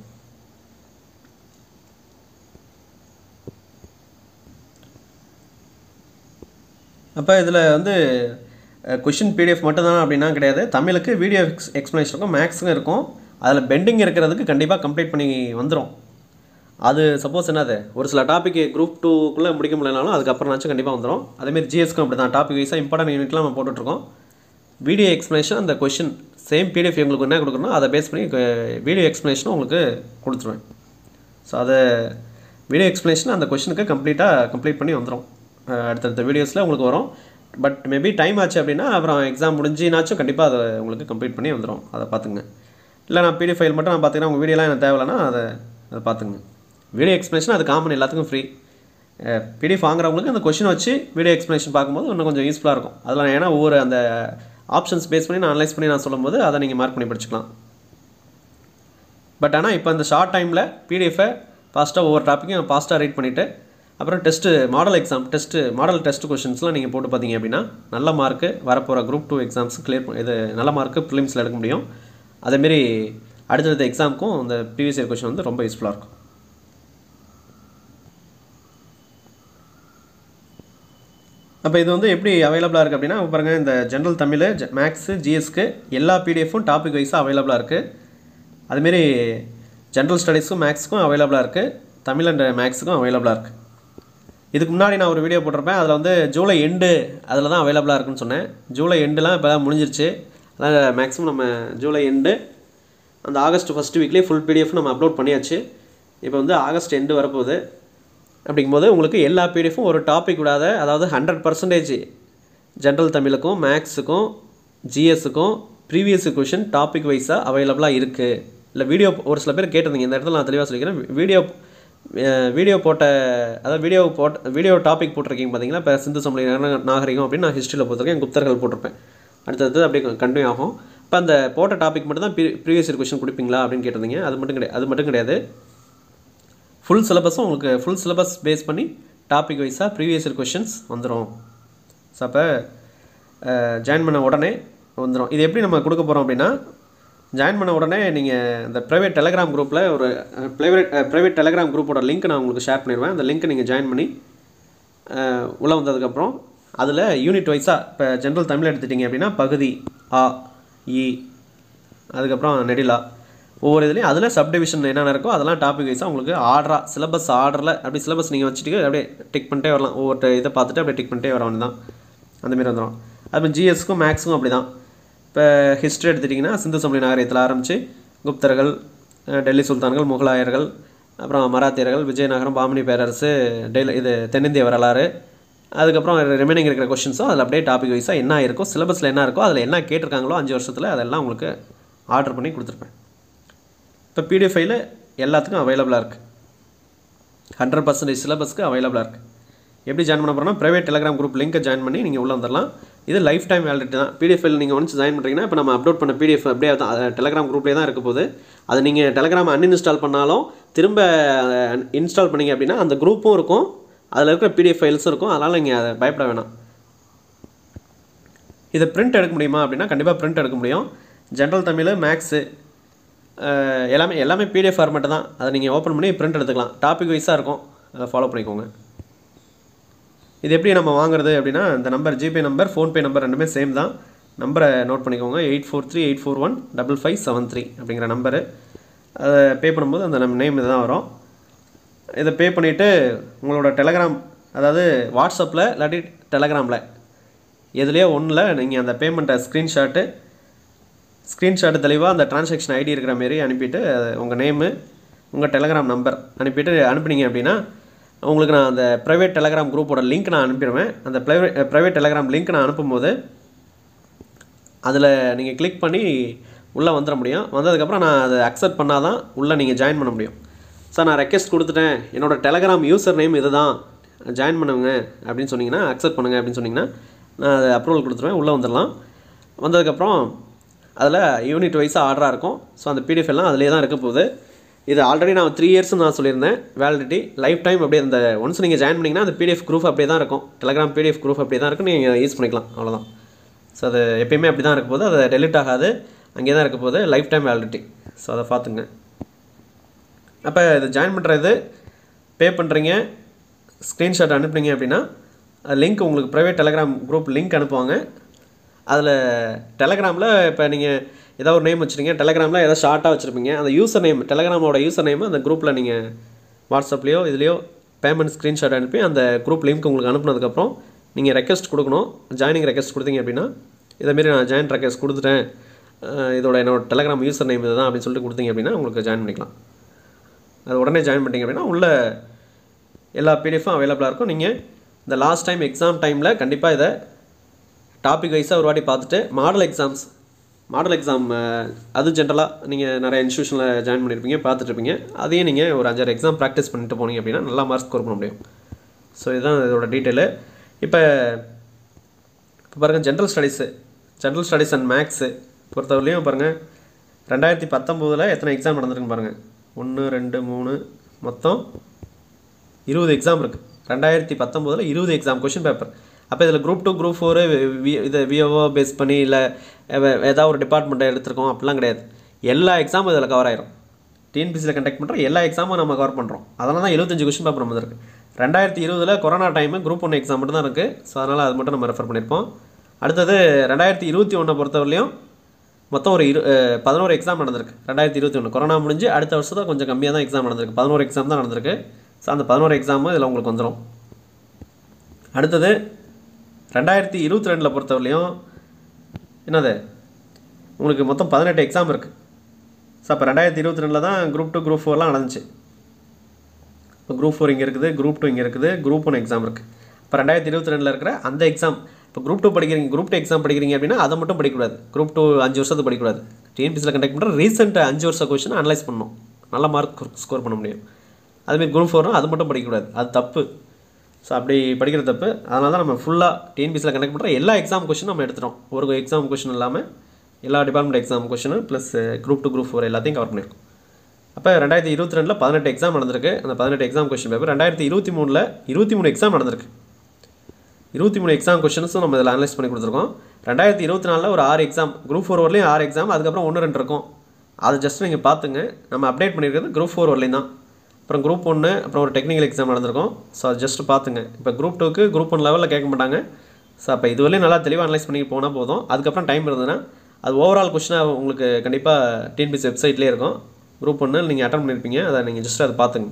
அப்போ இதில் வந்து கொஷின் பிடிஎஃப் மட்டும்தான் அப்படின்னா கிடையாது தமிழுக்கு வீடியோ எக்ஸ் எக்ஸ்ப்ளனேஷன் இருக்கும் மேக்ஸுக்கும் இருக்கும் அதில் பெண்டிங் இருக்கிறதுக்கு கண்டிப்பாக கம்ப்ளீட் பண்ணி வந்துடும் அது சப்போஸ் என்னது ஒரு சில டாபிக் குரூப் டூக்குள்ளே முடிக்க முடியலனாலும் அதுக்கப்புறம்னாச்சும் கண்டிப்பாக வந்துடும் அதேமாரி ஜிஎஸ்க்கும் அப்படி தான் டாபிக் வைஸாக இம்பார்ட்டன்ட் யூனிட்லாம் நம்ம போட்டுட்ருக்கோம் வீடியோ எக்ஸ்ப்ளனேஷன் அந்த கொஷின் சேம் பிடிஎஃப் உங்களுக்கு என்ன கொடுக்கணும் அதை பேஸ் பண்ணி வீடியோ எக்ஸ்ப்ளனேஷனும் உங்களுக்கு கொடுத்துருவேன் ஸோ அதை வீடியோ எக்ஸ்ப்ளனேஷன் அந்த கொஷினுக்கு கம்ப்ளீட்டாக கம்ப்ளீட் பண்ணி வந்துடும் அடுத்தடுத்த வீடியோஸில் உங்களுக்கு வரும் பட் மேபி டைம் ஆச்சு அப்படின்னா அப்புறம் எக்ஸாம் முடிஞ்சினாச்சும் கண்டிப்பாக அதை உங்களுக்கு கம்ப்ளீட் பண்ணி வந்துடும் அதை பார்த்துங்க இல்லை நான் பிடிஎஃப் ஃபைல் மட்டும் நான் பார்த்துக்கிறேன் உங்கள் வீடியோலாம் எனக்கு தேவையில்லைன்னா அதை அதை பார்த்துங்க வீடியோ எக்ஸ்ப்ளனேஷன் அது காமன் எல்லாத்துக்கும் ஃப்ரீ பிடிஎஃப் வாங்குறவங்களுக்கு அந்த கொஷின் வச்சு வீடியோ எக்ஸ்ப்ளனேஷன் பார்க்கும்போது இன்னும் கொஞ்சம் யூஸ்ஃபுல்லாக இருக்கும் அதில் ஏன்னா ஒவ்வொரு அந்த ஆப்ஷன்ஸ் பேஸ் பண்ணி நான் அனலைஸ் பண்ணி நான் சொல்லும்போது அதை நீங்கள் மார்க் பண்ணி படிச்சுக்கலாம் பட் ஆனால் இப்போ இந்த ஷார்ட் டைமில் பிடிஎஃபை ஃபாஸ்ட்டாக ஒவ்வொரு டாப்பிக்கும் ஃபாஸ்ட்டாக ரீட் பண்ணிவிட்டு அப்புறம் test model exam test model test கொஷின்ஸ்லாம் நீங்கள் போட்டு பார்த்தீங்க அப்படின்னா நல்ல மார்க்கு வரப்போகிற குரூப் டூ எக்ஸாம்ஸ் கிளியர் இது நல்ல மார்க்கு ப்ரிலிம்ஸில் எடுக்க முடியும் அதேமாரி அடுத்தடுத்த எக்ஸாமுக்கும் இந்த ப்ரீவியஸ் இயர் கொஷின் வந்து ரொம்ப யூஸ்ஃபுல்லாக இருக்கும் அப்போ இது வந்து எப்படி அவைலபிளாக இருக்குது அப்படின்னா பாருங்கள் இந்த ஜென்ரல் தமிழ் மேக்ஸு ஜிஎஸ்க்கு எல்லா பிடிஎஃப்பும் டாபிக் வைஸாக அவைலபிளாக இருக்குது அதுமாரி ஜென்ரல் ஸ்டடீஸுக்கும் மேக்ஸுக்கும் அவைலபிளாக இருக்குது தமிழ் அண்ட் மேக்ஸுக்கும் அவைலபிளாக இருக்குது இதுக்கு முன்னாடி நான் ஒரு வீடியோ போட்டிருப்பேன் அதில் வந்து ஜூலை எண்டு அதில் தான் அவைலபிளாக இருக்குன்னு சொன்னேன் ஜூலை எண்டுலாம் இப்போ முடிஞ்சிருச்சு அதான் மேக்ஸிமம் நம்ம ஜூலை எண்டு அந்த ஆகஸ்ட் ஃபஸ்ட் வீக்லேயே ஃபுல் பிடிஎஃப் நம்ம அப்லோட் பண்ணியாச்சு இப்போ வந்து ஆகஸ்ட் எண்டு வரப்போகுது அப்படிங்கும்போது உங்களுக்கு எல்லா பிடிஎஃப்பும் ஒரு டாபிக் விடாத அதாவது ஹண்ட்ரட் பர்சன்டேஜ் ஜென்ரல் தமிழுக்கும் மேக்ஸுக்கும் ஜிஎஸ்ஸுக்கும் ப்ரீவியஸ் கொஷின் டாபிக் வைஸாக அவைலபிளாக இருக்குது இல்லை வீடியோ ஒரு சில பேர் கேட்டிருந்தீங்க இந்த இடத்துல நான் தெளிவாக சொல்லிக்கிறேன் வீடியோ வீடியோ போட்ட அதாவது வீடியோ போட்ட வீடியோ டாபிக் போட்டிருக்கீங்க பார்த்தீங்களா இப்போ சிந்து சமலை நாகரிகம் அப்படின்னு நான் ஹிஸ்ட்ரியில் போட்டிருக்கேன் குப்தர்கள் போட்டிருப்பேன் அடுத்தது அப்படியே கண்டினியூ ஆகும் இப்போ அந்த போட்ட டாபிக் மட்டும் தான் ப்ரீவியஸ் இயர் கொஷின் கொடுப்பீங்களா அப்படின்னு கேட்டிருந்தீங்க அது மட்டும் கிடையாது அது மட்டும் கிடையாது ஃபுல் சிலபஸும் உங்களுக்கு ஃபுல் சிலபஸ் பேஸ் பண்ணி டாபிக் வைஸாக ப்ரீவியஸ் இயர் கொஷின்ஸ் வந்துடும் ஸோ அப்போ ஜாயின் பண்ண உடனே வந்துடும் இது எப்படி நம்ம கொடுக்க போகிறோம் அப்படின்னா ஜாயின் பண்ண உடனே நீங்கள் இந்த ப்ரைவேட் டெலகிராம் குரூப்பில் ஒரு ப்ரைவேட் ப்ரைவேட் டெலகிராம் குரூப்போட லிங்க் நான் உங்களுக்கு ஷேர் பண்ணிடுவேன் அந்த லிங்க்கை நீங்கள் ஜாயின் பண்ணி உள்ளே வந்ததுக்கப்புறம் அதில் யூனிட் வைஸாக இப்போ ஜென்ரல் தமிழ் எடுத்துட்டிங்க அப்படின்னா பகுதி ஆ இ அதுக்கப்புறம் நெடிலா ஒவ்வொரு இதுலேயும் அதில் சப்டிவிஷன் என்னென்ன இருக்கோ அதெல்லாம் டாபிக் வைஸாக உங்களுக்கு ஆர்டராக சிலபஸ் ஆர்டரில் அப்படி சிலபஸ் நீங்கள் வச்சுட்டு அப்படியே டிக் பண்ணிட்டே வரலாம் ஒவ்வொரு இதை பார்த்துட்டு அப்படியே டிக் பண்ணிட்டே வர தான் அந்தமாரி வந்துடும் அது ஜிஎஸ்க்கும் மேக்ஸுக்கும் அப்படி தான் இப்போ ஹிஸ்ட்ரி எடுத்துட்டிங்கன்னா சிந்து சமணி நாகரிகத்தில் ஆரம்பித்து குப்தர்கள் டெல்லி சுல்தான்கள் முகலாயர்கள் அப்புறம் மராத்தியர்கள் விஜயநகரம் பாமனி பேரரசு டெல்லி இது தென்னிந்திய வரலாறு அதுக்கப்புறம் ரிமைனிங் இருக்கிற கொஷின்ஸும் அதில் அப்படியே டாபிக் வைஸாக என்ன இருக்கோ சிலபஸில் என்ன இருக்கோ அதில் என்ன கேட்டிருக்காங்களோ அஞ்சு வருஷத்தில் அதெல்லாம் உங்களுக்கு ஆர்டர் பண்ணி கொடுத்துருப்பேன் இப்போ பிடிஎஃப் ஃபைலு எல்லாத்துக்கும் அவைலபிளாக இருக்குது ஹண்ட்ரட் பர்சன்டேஜ் சிலபஸ்க்கு அவைலபிளாக இருக்குது எப்படி ஜாயின் பண்ண போகிறோம்னா ப்ரைவேட் டெலகிராம் குரூப் லிங்கை ஜாயின் பண்ணி நீங்கள் உள்ளே வந்துடலாம் இது லைஃப் டைம் வேலிடிட்டி தான் பிடிஎஃப் ஃபைல் நீங்கள் ஒன்ஸ் ஜாயின் பண்ணுறீங்கன்னா இப்போ நம்ம அப்லோட் பண்ண பிடிஎஃப் அப்படியே தான் டெலகிராம் குரூப்லேயே தான் இருக்க போகுது அது நீங்கள் டெலகிராம் அன்இன்ஸ்டால் பண்ணாலும் திரும்ப இன்ஸ்டால் பண்ணீங்க அப்படின்னா அந்த குரூப்பும் இருக்கும் அதில் இருக்கிற பிடிஎஃப் ஃபைல்ஸும் இருக்கும் அதனால் நீங்கள் அதை பயப்பட வேணாம் இதை பிரிண்ட் எடுக்க முடியுமா அப்படின்னா கண்டிப்பாக பிரிண்ட் எடுக்க முடியும் ஜென்ரல் தமிழ் மேக்ஸு எல்லாமே எல்லாமே பிடிஎஃப் ஃபார்மேட்டு தான் அதை நீங்கள் ஓப்பன் பண்ணி பிரிண்ட் எடுத்துக்கலாம் டாபிக் வைஸாக இருக்கும் அதை ஃபாலோ பண்ணிக்கோங்க இது எப்படி நம்ம வாங்குறது அப்படின்னா இந்த number GPay number PhonePe number ரெண்டுமே சேம் தான் நம்பரை நோட் பண்ணிக்கோங்க eight four three eight four one double five seven three அப்படிங்கிற நம்பரு அதை பே பண்ணும்போது அந்த நம்ம நேம் இதுதான் வரும் இதை பே பண்ணிவிட்டு உங்களோட டெலகிராம் அதாவது வாட்ஸ்அப்பில் இல்லாட்டி டெலகிராமில் எதுலேயோ ஒன்றில் நீங்கள் அந்த பேமெண்ட்டை ஸ்க்ரீன்ஷாட்டு ஸ்க்ரீன்ஷாட் தெளிவாக அந்த டிரான்சாக்ஷன் ஐடி இருக்கிற மாரி அனுப்பிட்டு உங்கள் நேமு உங்கள் டெலகிராம் நம்பர் அனுப்பிட்டு அனுப்புனீங்க அப்படின்னா உங்களுக்கு நான் அந்த ப்ரைவேட் டெலகிராம் குரூப்போட லிங்க் நான் அனுப்பிடுவேன் அந்த ப்ரைவேட் ப்ரைவேட் டெலகிராம் லிங்க் நான் அனுப்பும்போது அதில் நீங்கள் கிளிக் பண்ணி உள்ளே வந்துட முடியும் வந்ததுக்கப்புறம் நான் அதை அக்செப்ட் பண்ணால் தான் உள்ளே நீங்கள் ஜாயின் பண்ண முடியும் சார் நான் ரெக்வெஸ்ட் கொடுத்துட்டேன் என்னோடய டெலகிராம் யூசர் நேம் இது தான் ஜாயின் பண்ணுங்க அப்படின்னு சொன்னீங்கன்னா அக்செப்ட் பண்ணுங்கள் அப்படின்னு சொன்னீங்கன்னா நான் அதை அப்ரூவல் கொடுத்துருவேன் உள்ளே வந்துடலாம் வந்ததுக்கப்புறம் அதில் யூனிட் வைஸாக ஆர்டராக இருக்கும் ஸோ அந்த பிடிஎஃப் எல்லாம் அதிலே தான் இருக்க போகுது இது ஆல்ரெடி நான் த்ரீ இயர்ஸ் நான் சொல்லியிருந்தேன் வேலிடிட்டி லைஃப் டைம் அப்படியே அந்த ஒன்ஸ் நீங்கள் ஜாயின் பண்ணிங்கன்னா அந்த பிடிஎஃப் குரூப் அப்படியே தான் இருக்கும் டெலகிராம் பிடிஎஃப் குரூப் அப்படியே தான் இருக்கும் நீங்கள் யூஸ் பண்ணிக்கலாம் அவ்வளோதான் ஸோ அது எப்பயுமே அப்படி தான் இருக்க போது அது டெலிட் ஆகாது அங்கே தான் இருக்க போது லைஃப் டைம் வேலிடிட்டி ஸோ அதை பார்த்துங்க அப்போ இது ஜாயின் பண்ணுறது பே பண்ணுறீங்க ஸ்க்ரீன்ஷாட் அனுப்புனீங்க அப்படின்னா லிங்க் உங்களுக்கு ப்ரைவேட் டெலகிராம் குரூப் லிங்க் அனுப்புவாங்க அதில் டெலகிராமில் இப்போ நீங்கள் ஏதாவது ஒரு நேம் வச்சுருங்க டெலகிராமில் ஏதாவது ஷார்ட்டாக வச்சுருப்பீங்க அந்த யூசர் நேம் டெலகிராமோட யூசர் நேம் அந்த குரூப்பில் நீங்கள் வாட்ஸ்அப்லேயோ இதுலேயோ பேமெண்ட் ஸ்க்ரீன்ஷாட் அனுப்பி அந்த குரூப் லிங்க் உங்களுக்கு அனுப்புனதுக்கப்புறம் நீங்கள் ரெக்வஸ்ட் கொடுக்கணும் ஜாயினிங் ரெக்வஸ்ட் கொடுத்தீங்க அப்படின்னா இதேமாரி நான் ஜாயின் ரெக்வஸ்ட் கொடுத்துட்டேன் இதோட என்னோட டெலகிராம் யூசர் நேம் இதுதான் அப்படின்னு சொல்லிட்டு கொடுத்தீங்க அப்படின்னா உங்களுக்கு ஜாயின் பண்ணிக்கலாம் அது உடனே ஜாயின் பண்ணிட்டீங்க அப்படின்னா உள்ள எல்லா பிடிஎஃப்பும் அவைலபிளாக இருக்கும் நீங்கள் இந்த லாஸ்ட் டைம் எக்ஸாம் டைமில் கண்டிப்பாக இதை டாபிக் வைஸாக ஒரு வாட்டி பார்த்துட்டு மாடல் எக்ஸாம்ஸ் மாடல் எக்ஸாம் அது ஜென்ரலாக நீங்கள் நிறைய இன்ஸ்டியூஷனில் ஜாயின் பண்ணியிருப்பீங்க பார்த்துட்ருப்பீங்க அதையும் நீங்கள் ஒரு அஞ்சாறு எக்ஸாம் ப்ராக்டிஸ் பண்ணிட்டு போனீங்க அப்படின்னா நல்லா மார்க் ஸ்கோர் பண்ண முடியும் ஸோ இதுதான் இதோட டீட்டெயிலு இப்போ இப்போ பாருங்கள் general studies general studies and maths பொறுத்தவரையிலையும் பாருங்கள் ரெண்டாயிரத்தி பத்தொம்போதில் எத்தனை எக்ஸாம் நடந்திருக்குன்னு பாருங்கள் ஒன்று ரெண்டு மூணு மொத்தம் இருபது எக்ஸாம் இருக்குது ரெண்டாயிரத்தி பத்தொம்போதில் இருபது எக்ஸாம் கொஷின் பேப்பர் அப்போ இதில் குரூப் டூ குரூப் ஃபோரு இது விஓஓ பேஸ் பண்ணி இல்லை ஏதாவது ஒரு டிபார்ட்மெண்ட்டை எடுத்திருக்கோம் அப்படிலாம் கிடையாது எல்லா எக்ஸாமும் இதில் கவர் ஆயிரும் டிஎன்பிசியில் கண்டக்ட் பண்ணுற எல்லா எக்ஸாமும் நம்ம கவர் பண்ணுறோம் அதனால தான் எழுபத்தஞ்சு கொஷின் பேப்பர் நம்ம இருக்குது ரெண்டாயிரத்தி இருபதில் corona time group one exam மட்டும் தான் இருக்குது ஸோ அதனால் அது மட்டும் நம்ம ரெஃபர் பண்ணியிருப்போம் அடுத்தது ரெண்டாயிரத்தி இருபத்தி ஒன்றை பொறுத்தவரையிலையும் மொத்தம் ஒரு இரு அஹ், பதினோரு எக்ஸாம் நடந்திருக்கு ரெண்டாயிரத்தி இருபத்தி ஒன்று கொரோனா முடிஞ்சு அடுத்த வருஷம் தான் கொஞ்சம் கம்மியாக தான் எக்ஸாம் நடந்திருக்கு பதினோரு எக்ஸாம் தான் நடந்திருக்கு ஸோ அந்த பதினோரு எக்ஸாமும் இதில் உங்களுக்கு வந்துடும் அடுத்தது ரெண்டாயிரத்தி இருபத்தி ரெண்டில் பொறுத்தவரையிலையும் என்னது உங்களுக்கு மொத்தம் பதினெட்டு எக்ஸாம் இருக்குது ஸோ அப்போ ரெண்டாயிரத்தி இருபத்தி ரெண்டில் தான் குரூப் டூ குரூப் ஃபோர்லாம் நடந்துச்சு இப்போ குரூப் ஃபோர் இங்கே இருக்குது குரூப் டூ இங்கே இருக்குது குரூப் ஒன் எக்ஸாம் இருக்குது இப்போ ரெண்டாயிரத்தி இருபத்தி ரெண்டில் இருக்கிற அந்த எக்ஸாம் இப்போ குரூப் டூ படிக்கிறீங்க குரூப் டூ எக்ஸாம் படிக்கிறீங்க அப்படின்னா அதை மட்டும் படிக்கக்கூடாது குரூப் டூ அஞ்சு வருஷத்துக்கு படிக்கக்கூடாது டிஎன்பிசியில் கண்டக்ட் பண்ணுற ரீசெண்ட் அஞ்சு வருஷம் கொஷின் அனலைஸ் பண்ணணும் நல்ல மார்க் ஸ்கோர் பண்ண முடியும் அதுமாரி குரூப் ஃபோர்னால் அது மட்டும் படிக்கக்கூடாது அது தப்பு ஸோ அப்படி படிக்கிற தப்பு அதனால தான் நம்ம ஃபுல்லாக டிஎன்பிசியில் கண்டக்ட் பண்ணுற எல்லா எக்ஸாம் கொஷினும் நம்ம எடுத்துட்டோம் ஒரு எக்ஸாம் கொஷின் இல்லாமல் எல்லா டிபார்ட்மெண்ட் எக்ஸாம் கொஷினும் plus group two group four எல்லாத்தையும் கவர் பண்ணியிருக்கோம் அப்போ ரெண்டாயிரத்தி இருபத்தி ரெண்டில் பதினெட்டு எக்ஸாம் நடந்திருக்கு அந்த பதினெட்டு எக்ஸாம் கொஷின் பேப்பர் ரெண்டாயிரத்தி இருபத்தி மூணில் இருபத்தி மூணு எக்ஸாம் நடந்திருக்கு இருபத்தி மூணு எக்ஸாம் கொஷின்ஸும் நம்ம இதில் அனலைஸ் பண்ணி கொடுத்துருக்கோம் ரெண்டாயிரத்தி இருபத்தி நாலில் ஒரு ஆறு எக்ஸாம் குரூப் ஃபோர் வரலையும் ஆறு எக்ஸாம் அதுக்கப்புறம் ஒன்று ரெண்டு இருக்கும் அது ஜஸ்ட் நீங்கள் பார்த்துங்க நம்ம அப்டேட் பண்ணியிருக்கிறது குரூப் ஃபோர் வரலையும் தான் அப்புறம் குரூப் ஒன்று அப்புறம் ஒரு டெக்னிக்கல் எக்ஸாம் நடந்திருக்கும் ஸோ அது ஜஸ்ட் பார்த்துங்க இப்போ குரூப் டூக்கு குரூப் ஒன் லெவலில் கேட்க மாட்டாங்க ஸோ அப்போ இதுவரையும் நல்லா தெளிவாக அனலைஸ் பண்ணி போனால் போதும் அதுக்கப்புறம் டைம் இருந்ததுன்னா அது ஓவரால் கொஷினாக உங்களுக்கு கண்டிப்பாக டிஎன்பிசி வெப்சைட்லேயே இருக்கும் குரூப் ஒன்று நீங்கள் அட்டன் பண்ணியிருப்பீங்க அதை நீங்கள் ஜஸ்ட் அதை பார்த்துங்க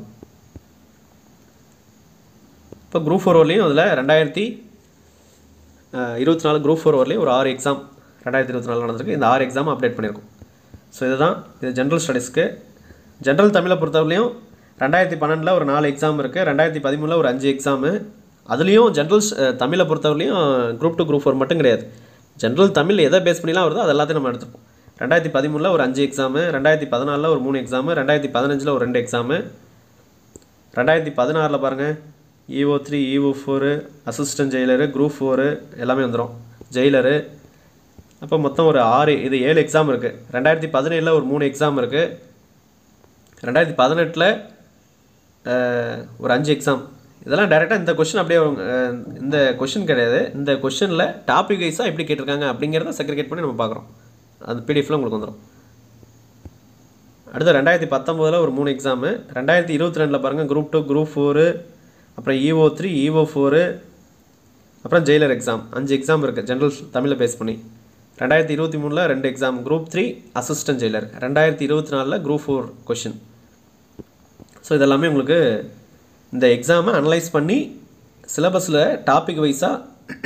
இப்போ குரூப் ஃபோர் வரலையும் அதில் ரெண்டாயிரத்தி இருபத்தி நாலு குரூப் ஃபோர் வரலையும் ஒரு ஆறு எக்ஸாம் ரெண்டாயிரத்தி இருபத்தி நாலு நடந்திருக்கு இந்த ஆறு எக்ஸாம் அப்டேட் பண்ணியிருக்கோம் ஸோ இதுதான் இது ஜென்ரல் ஸ்டடீஸ்க்கு ஜென்ரல் தமிழை பொறுத்தவரையிலையும் ரெண்டாயிரத்தி பன்னெண்டில் ஒரு நாலு எக்ஸாம் இருக்குது ரெண்டாயிரத்தி பதிமூணில் ஒரு அஞ்சு எக்ஸாமு அதுலேயும் ஜென்ரல் தமிழை பொறுத்தவரையிலையும் குரூப் டூ குரூப் ஃபோர் மட்டும் கிடையாது ஜென்ரல் தமிழ் எதை பேஸ் பண்ணிலாம் வருதோ அது எல்லாத்தையும் நம்ம எடுத்துப்போம் ரெண்டாயிரத்தி பதிமூணில் ஒரு அஞ்சு எக்ஸாமு ரெண்டாயிரத்தி பதினாலில் ஒரு மூணு எக்ஸாமு ரெண்டாயிரத்தி பதினஞ்சில் ஒரு ரெண்டு எக்ஸாமு ரெண்டாயிரத்தி பதினாறில் பாருங்கள் EO three EO four assistant jailer group four எல்லாமே வந்துடும் ஜெயிலரு அப்போ மொத்தம் ஒரு ஆறு இது ஏழு எக்ஸாம் இருக்குது ரெண்டாயிரத்தி பதினேழில் ஒரு மூணு எக்ஸாம் இருக்குது ரெண்டாயிரத்தி பதினெட்டில் ஒரு அஞ்சு எக்ஸாம் இதெல்லாம் டேரெக்டாக இந்த கொஷின் அப்படியே அஹ், இந்த கொஷின் கிடையாது இந்த கொஷினில் டாபிக் வைஸாக எப்படி கேட்டிருக்காங்க அப்படிங்கிறத செக்ரிகேட் பண்ணி நம்ம பார்க்குறோம் அந்த பிடிஎஃப்ல உங்களுக்கு வந்துடும் அடுத்து ரெண்டாயிரத்தி பத்தொம்போதில் ஒரு மூணு எக்ஸாமு ரெண்டாயிரத்தி இருபத்தி ரெண்டில் பாருங்கள் குரூப் டூ குரூப் ஃபோரு அப்புறம் இஓ த்ரீ இஓ ஃபோரு அப்புறம் ஜெயிலர் எக்ஸாம் அஞ்சு எக்ஸாம் இருக்குது ஜென்ரல் தமிழை பேஸ் பண்ணி ரெண்டாயிரத்தி இருபத்தி மூணில் ரெண்டு exam group three assistant jailer ரெண்டாயிரத்தி இருபத்தி நாலில் குரூப் ஃபோர் கொஷின் ஸோ இதெல்லாமே உங்களுக்கு இந்த எக்ஸாமை அனலைஸ் பண்ணி சிலபஸில் டாபிக் வைஸாக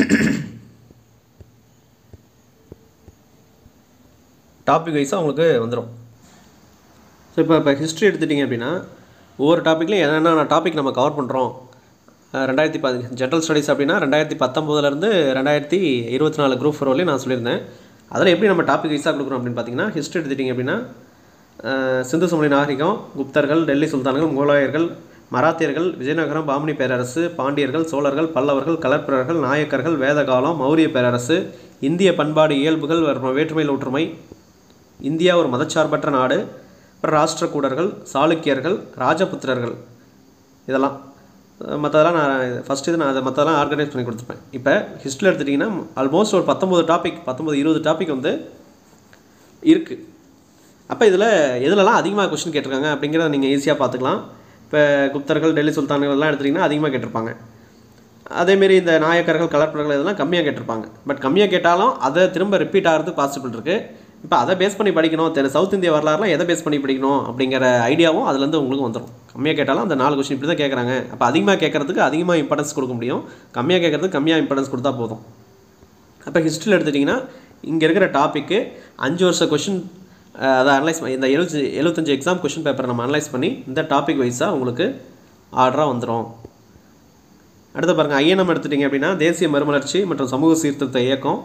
டாபிக் வைஸாக உங்களுக்கு வந்துடும் ஸோ இப்போ இப்போ ஹிஸ்ட்ரி எடுத்துட்டிங்க அப்படின்னா ஒவ்வொரு டாப்பிக்லையும் என்னென்ன டாபிக் நம்ம கவர் பண்ணுறோம் ரெண்டாயிரத்தி பதி ஜென்ரல் ஸ்டடீஸ் அப்படின்னா ரெண்டாயிரத்தி பத்தொம்போதுலேருந்து ரெண்டாயிரத்தி இருபத்தி நாலு குரூப் ஃபோர் வரையும் நான் சொல்லியிருந்தேன் அதில் எப்படி நம்ம டாபிக் வைஸாக கொடுக்குறோம் அப்படின்னு பார்த்தீங்கன்னா ஹிஸ்ட்ரி எடுத்துட்டிங்க அப்படின்னா அஹ், சிந்து சமணி நாகரிகம் குப்தர்கள் டெல்லி சுல்தான்கள் முகலாயர்கள் மராத்தியர்கள் விஜயநகரம் பாமனி பேரரசு பாண்டியர்கள் சோழர்கள் பல்லவர்கள் கலப்பிரர்கள் நாயக்கர்கள் வேதகாலம் மௌரிய பேரரசு இந்திய பண்பாடு இயல்புகள் வரும் வேற்றுமையில் ஒற்றுமை இந்தியா ஒரு மதச்சார்பற்ற நாடு அப்புறம் ராஷ்டிரகூடர்கள் சாளுக்கியர்கள் ராஜபுத்திரர்கள் இதெல்லாம் மற்றதெல்லாம் நான் ஃபஸ்ட்டு இது நான் அதை மற்றதெல்லாம் ஆர்கனைஸ் பண்ணி கொடுத்துருப்பேன் இப்போ ஹிஸ்ட்ரியில் எடுத்துட்டிங்கன்னா ஆல்மோஸ்ட் ஒரு பத்தொம்பது டாபிக் பத்தொம்பது இருபது டாபிக் வந்து இருக்குது அப்போ இதில் எதுலலாம் அதிகமாக கொஷின் கேட்டிருக்காங்க அப்படிங்கிறத நீங்கள் ஈஸியாக பார்த்துக்கலாம் இப்போ குப்தர்கள் டெல்லி சுல்தான்கள்லாம் எடுத்துட்டிங்கன்னா அதிகமாக கேட்டிருப்பாங்க அதேமாரி இந்த நாயக்கர்கள் கலப்பர்கள் இதெல்லாம் கம்மியாக கேட்டிருப்பாங்க பட் கம்மியாக கேட்டாலும் அதை திரும்ப ரிப்பீட் ஆகிறது பாசிபிள் இருக்குது இப்போ அதை பேஸ் பண்ணி படிக்கணும் தென் சவுத் இந்திய வரலாறுலாம் எதை பேஸ் பண்ணி படிக்கணும் அப்படிங்கிற ஐடியாவும் அதுலேருந்து உங்களுக்கு வந்துடும் கம்மியாக கேட்டாலும் அந்த நாலு கொஸ்டின் இப்படி தான் கேட்குறாங்க அப்போ அதிகமாக கேட்குறதுக்கு அதிகமாக இம்பார்ட்டன்ஸ் கொடுக்க முடியும் கம்மியாக கேட்குறதுக்கு கம்மியாக இம்பார்ட்டன்ஸ் கொடுத்தா போதும் அப்போ ஹிஸ்ட்ரியில் எடுத்துட்டிங்கன்னா இங்கே இருக்கிற டாப்பிக்கு அஞ்சு வருஷ கொஷின் அதை அனலைஸ் இந்த எழுபத்தி எழுபத்தஞ்சு எக்ஸாம் கொஷின் பேப்பரை நம்ம அனலைஸ் பண்ணி இந்த டாபிக் வைஸாக உங்களுக்கு ஆர்டராக வந்துடும் அடுத்து பாருங்கள் ஐஎன்எம் எடுத்துட்டிங்க அப்படின்னா தேசிய மறுமலர்ச்சி மற்றும் சமூக சீர்திருத்த இயக்கம்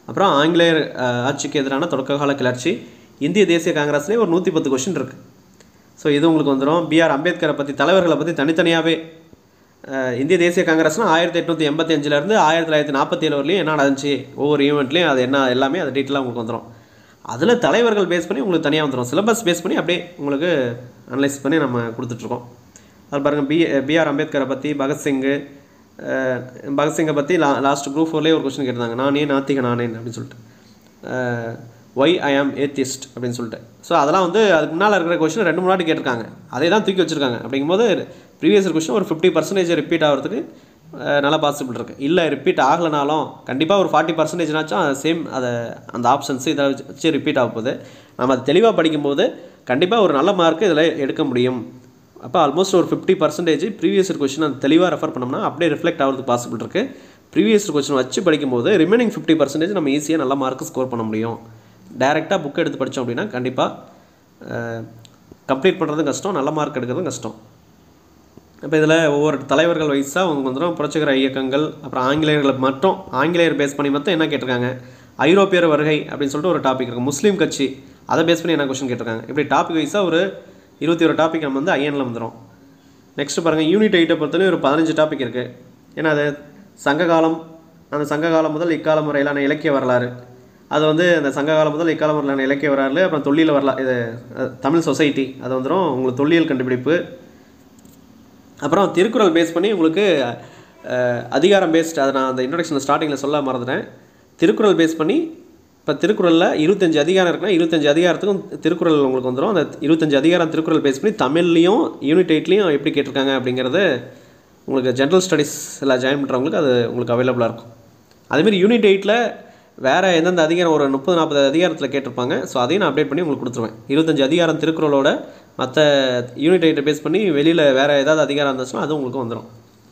அப்புறம் ஆங்கிலேயர் அஹ், ஆட்சிக்கு எதிரான தொடக்க கால கிளர்ச்சி இந்திய தேசிய காங்கிரஸ்லேயே ஒரு நூற்றி பத்து கொஷின் இருக்குது ஸோ இது உங்களுக்கு வந்துடும் பிஆர் அம்பேத்கரை பற்றி தலைவர்களை பற்றி தனித்தனியாகவே இந்திய தேசிய காங்கிரஸ்னால் ஆயிரத்தி எட்நூற்றி எண்பத்தி அஞ்சுலேருந்து ஆயிரத்தி தொள்ளாயிரத்தி நாற்பத்தி ஏழு வரலையும் என்ன நடந்துச்சு ஒவ்வொரு ஈவெண்ட்லையும் அது என்ன எல்லாமே அது டீட்டெயிலாக உங்களுக்கு வந்துடும் அதில் தலைவர்கள் பேஸ் பண்ணி உங்களுக்கு தனியாக வந்துடும் சிலபஸ் பேஸ் பண்ணி அப்படியே உங்களுக்கு அனலைஸ் பண்ணி நம்ம கொடுத்துட்ருக்கோம் அது பாருங்கள் பி பிஆர் அம்பேத்கரை பற்றி பகத்சிங்கு அஹ், பகத்சிங்கை பற்றி லா லாஸ்ட் குரூப் ஃபோர்லேயே ஒரு கொஸ்டின் கேட்டிருந்தாங்க நானே நாத்திக நானேன் அப்படின்னு சொல்லிட்டு ஒய் ஐ ஆம் ஏத்திஸ்ட் அப்படின்னு சொல்லிட்டு ஸோ அதெல்லாம் வந்து அதுக்கு முன்னால் இருக்கிற கொஸ்டின் ரெண்டு மூணு வாட்டி கேட்டிருக்காங்க அதே தான் தூக்கி வச்சிருக்காங்க அப்படிங்கும்போது ப்ரீவியஸ் கொஸ்டின் ஒரு ஃபிஃப்டி பர்சன்டேஜ் ரிப்பீட் ஆகிறதுக்கு அஹ், நல்லா பாசிபிள் இருக்குது இல்லை ரிப்பீட் ஆகலைனாலும் கண்டிப்பாக ஒரு ஃபார்ட்டி பர்சன்டேஜ்னாச்சும் சேம் அதை அந்த ஆப்ஷன்ஸ் இதை வச்சு ரிப்பீட் ஆக போகுது நம்ம அதை தெளிவாக படிக்கும்போது கண்டிப்பாக ஒரு நல்ல மார்க் இதில் எடுக்க முடியும் அப்போ ஆல்மோஸ்ட் ஒரு ஃபிஃப்டி பர்சன்டேஜ் ப்ரீவியஸ் கொஸ்டின் அது தெளிவாக ரெஃபர் பண்ணோம்னா அப்படியே ரிஃப்ளெக்ட் ஆகிறதுக்கு பாசிபிள் இருக்குது ப்ரீவியஸ் கொஸ்டின் வச்சு படிக்கும்போது ரிமைனிங் ஃபிஃப்டி பர்சன்டேஜ் நம்ம ஈஸியாக நல்ல மார்க் ஸ்கோர் பண்ண முடியும் டேரெக்டாக புக் எடுத்து படித்தோம் அப்படின்னா கண்டிப்பாக கம்ப்ளீட் பண்ணுறதும் கஷ்டம் நல்ல மார்க் எடுக்கிறதும் கஷ்டம் இப்போ இதில் ஒவ்வொரு தலைவர்கள் வயசாக அவங்க வந்துடும் புரட்சிகர இயக்கங்கள் அப்புறம் ஆங்கிலேயர்களை மட்டும் ஆங்கிலேயர் பேஸ் பண்ணி மட்டும் என்ன கேட்டிருக்காங்க ஐரோப்பியர் வருகை அப்படின்னு சொல்லிட்டு ஒரு டாபிக் இருக்குது முஸ்லீம் கட்சி அதை பேஸ் பண்ணி என்ன கொஸ்டின் கேட்டிருக்காங்க இப்படி டாபிக் வைஸாக ஒரு இருபத்தி ஒரு டாபிக் நம்ம வந்து ஐஎனில் வந்துடும் நெக்ஸ்ட் பாருங்கள் யூனிட் எயிட்டை பொறுத்தவரை ஒரு பதினஞ்சு டாபிக் இருக்குது ஏன்னா அது சங்ககாலம் அந்த சங்ககாலம் முதல் இக்காலம் வரையிலான இலக்கிய வரலாறு அது வந்து அந்த சங்ககாலம் முதல் இக்காலம் வரையிலான இலக்கிய வரலாறு அப்புறம் தொல்லியல் வரலாறு இது அஹ், தமிழ் சொசைட்டி அது வந்துடும் உங்களுக்கு தொல்லியல் கண்டுபிடிப்பு அப்புறம் திருக்குறள் பேஸ் பண்ணி உங்களுக்கு அஹ், அதிகாரம் பேஸ்ட் அதை நான் அந்த இன்ட்ரடக்ஷன் ஸ்டார்டிங்கில் சொல்ல மறந்துட்டேன் திருக்குறள் பேஸ் பண்ணி இப்போ திருக்குறளில் இருபத்தஞ்சு அதிகாரம் இருக்குன்னா இருபத்தஞ்சு அதிகாரத்துக்கும் திருக்குறள் உங்களுக்கு வந்துடும் அந்த இருபத்தஞ்சு அதிகாரம் திருக்குறள் பேஸ் பண்ணி தமிழ்லையும் யூனிட் எயிட்லேயும் எப்படி கேட்டிருக்காங்க அப்படிங்கிறது உங்களுக்கு ஜென்ரல் ஸ்டடீஸில் ஜாயின் பண்ணுறவங்களுக்கு அது உங்களுக்கு அவைலபிளாக இருக்கும் அதேமாதிரி யூனிட் எயிட்டில் வேறு எந்தெந்த அதிகாரம் ஒரு முப்பது நாற்பது அதிகாரத்தில் கேட்டிருப்பாங்க ஸோ அதையும் நான் அப்டேட் பண்ணி உங்களுக்கு கொடுத்துருவேன் இருபத்தஞ்சு அதிகாரம் திருக்குறளோட மற்ற யூனிட் எயிட்டை பேஸ் பண்ணி வெளியில் வேறு ஏதாவது அதிகாரம் இருந்துச்சுன்னா அது உங்களுக்கு வந்துடும்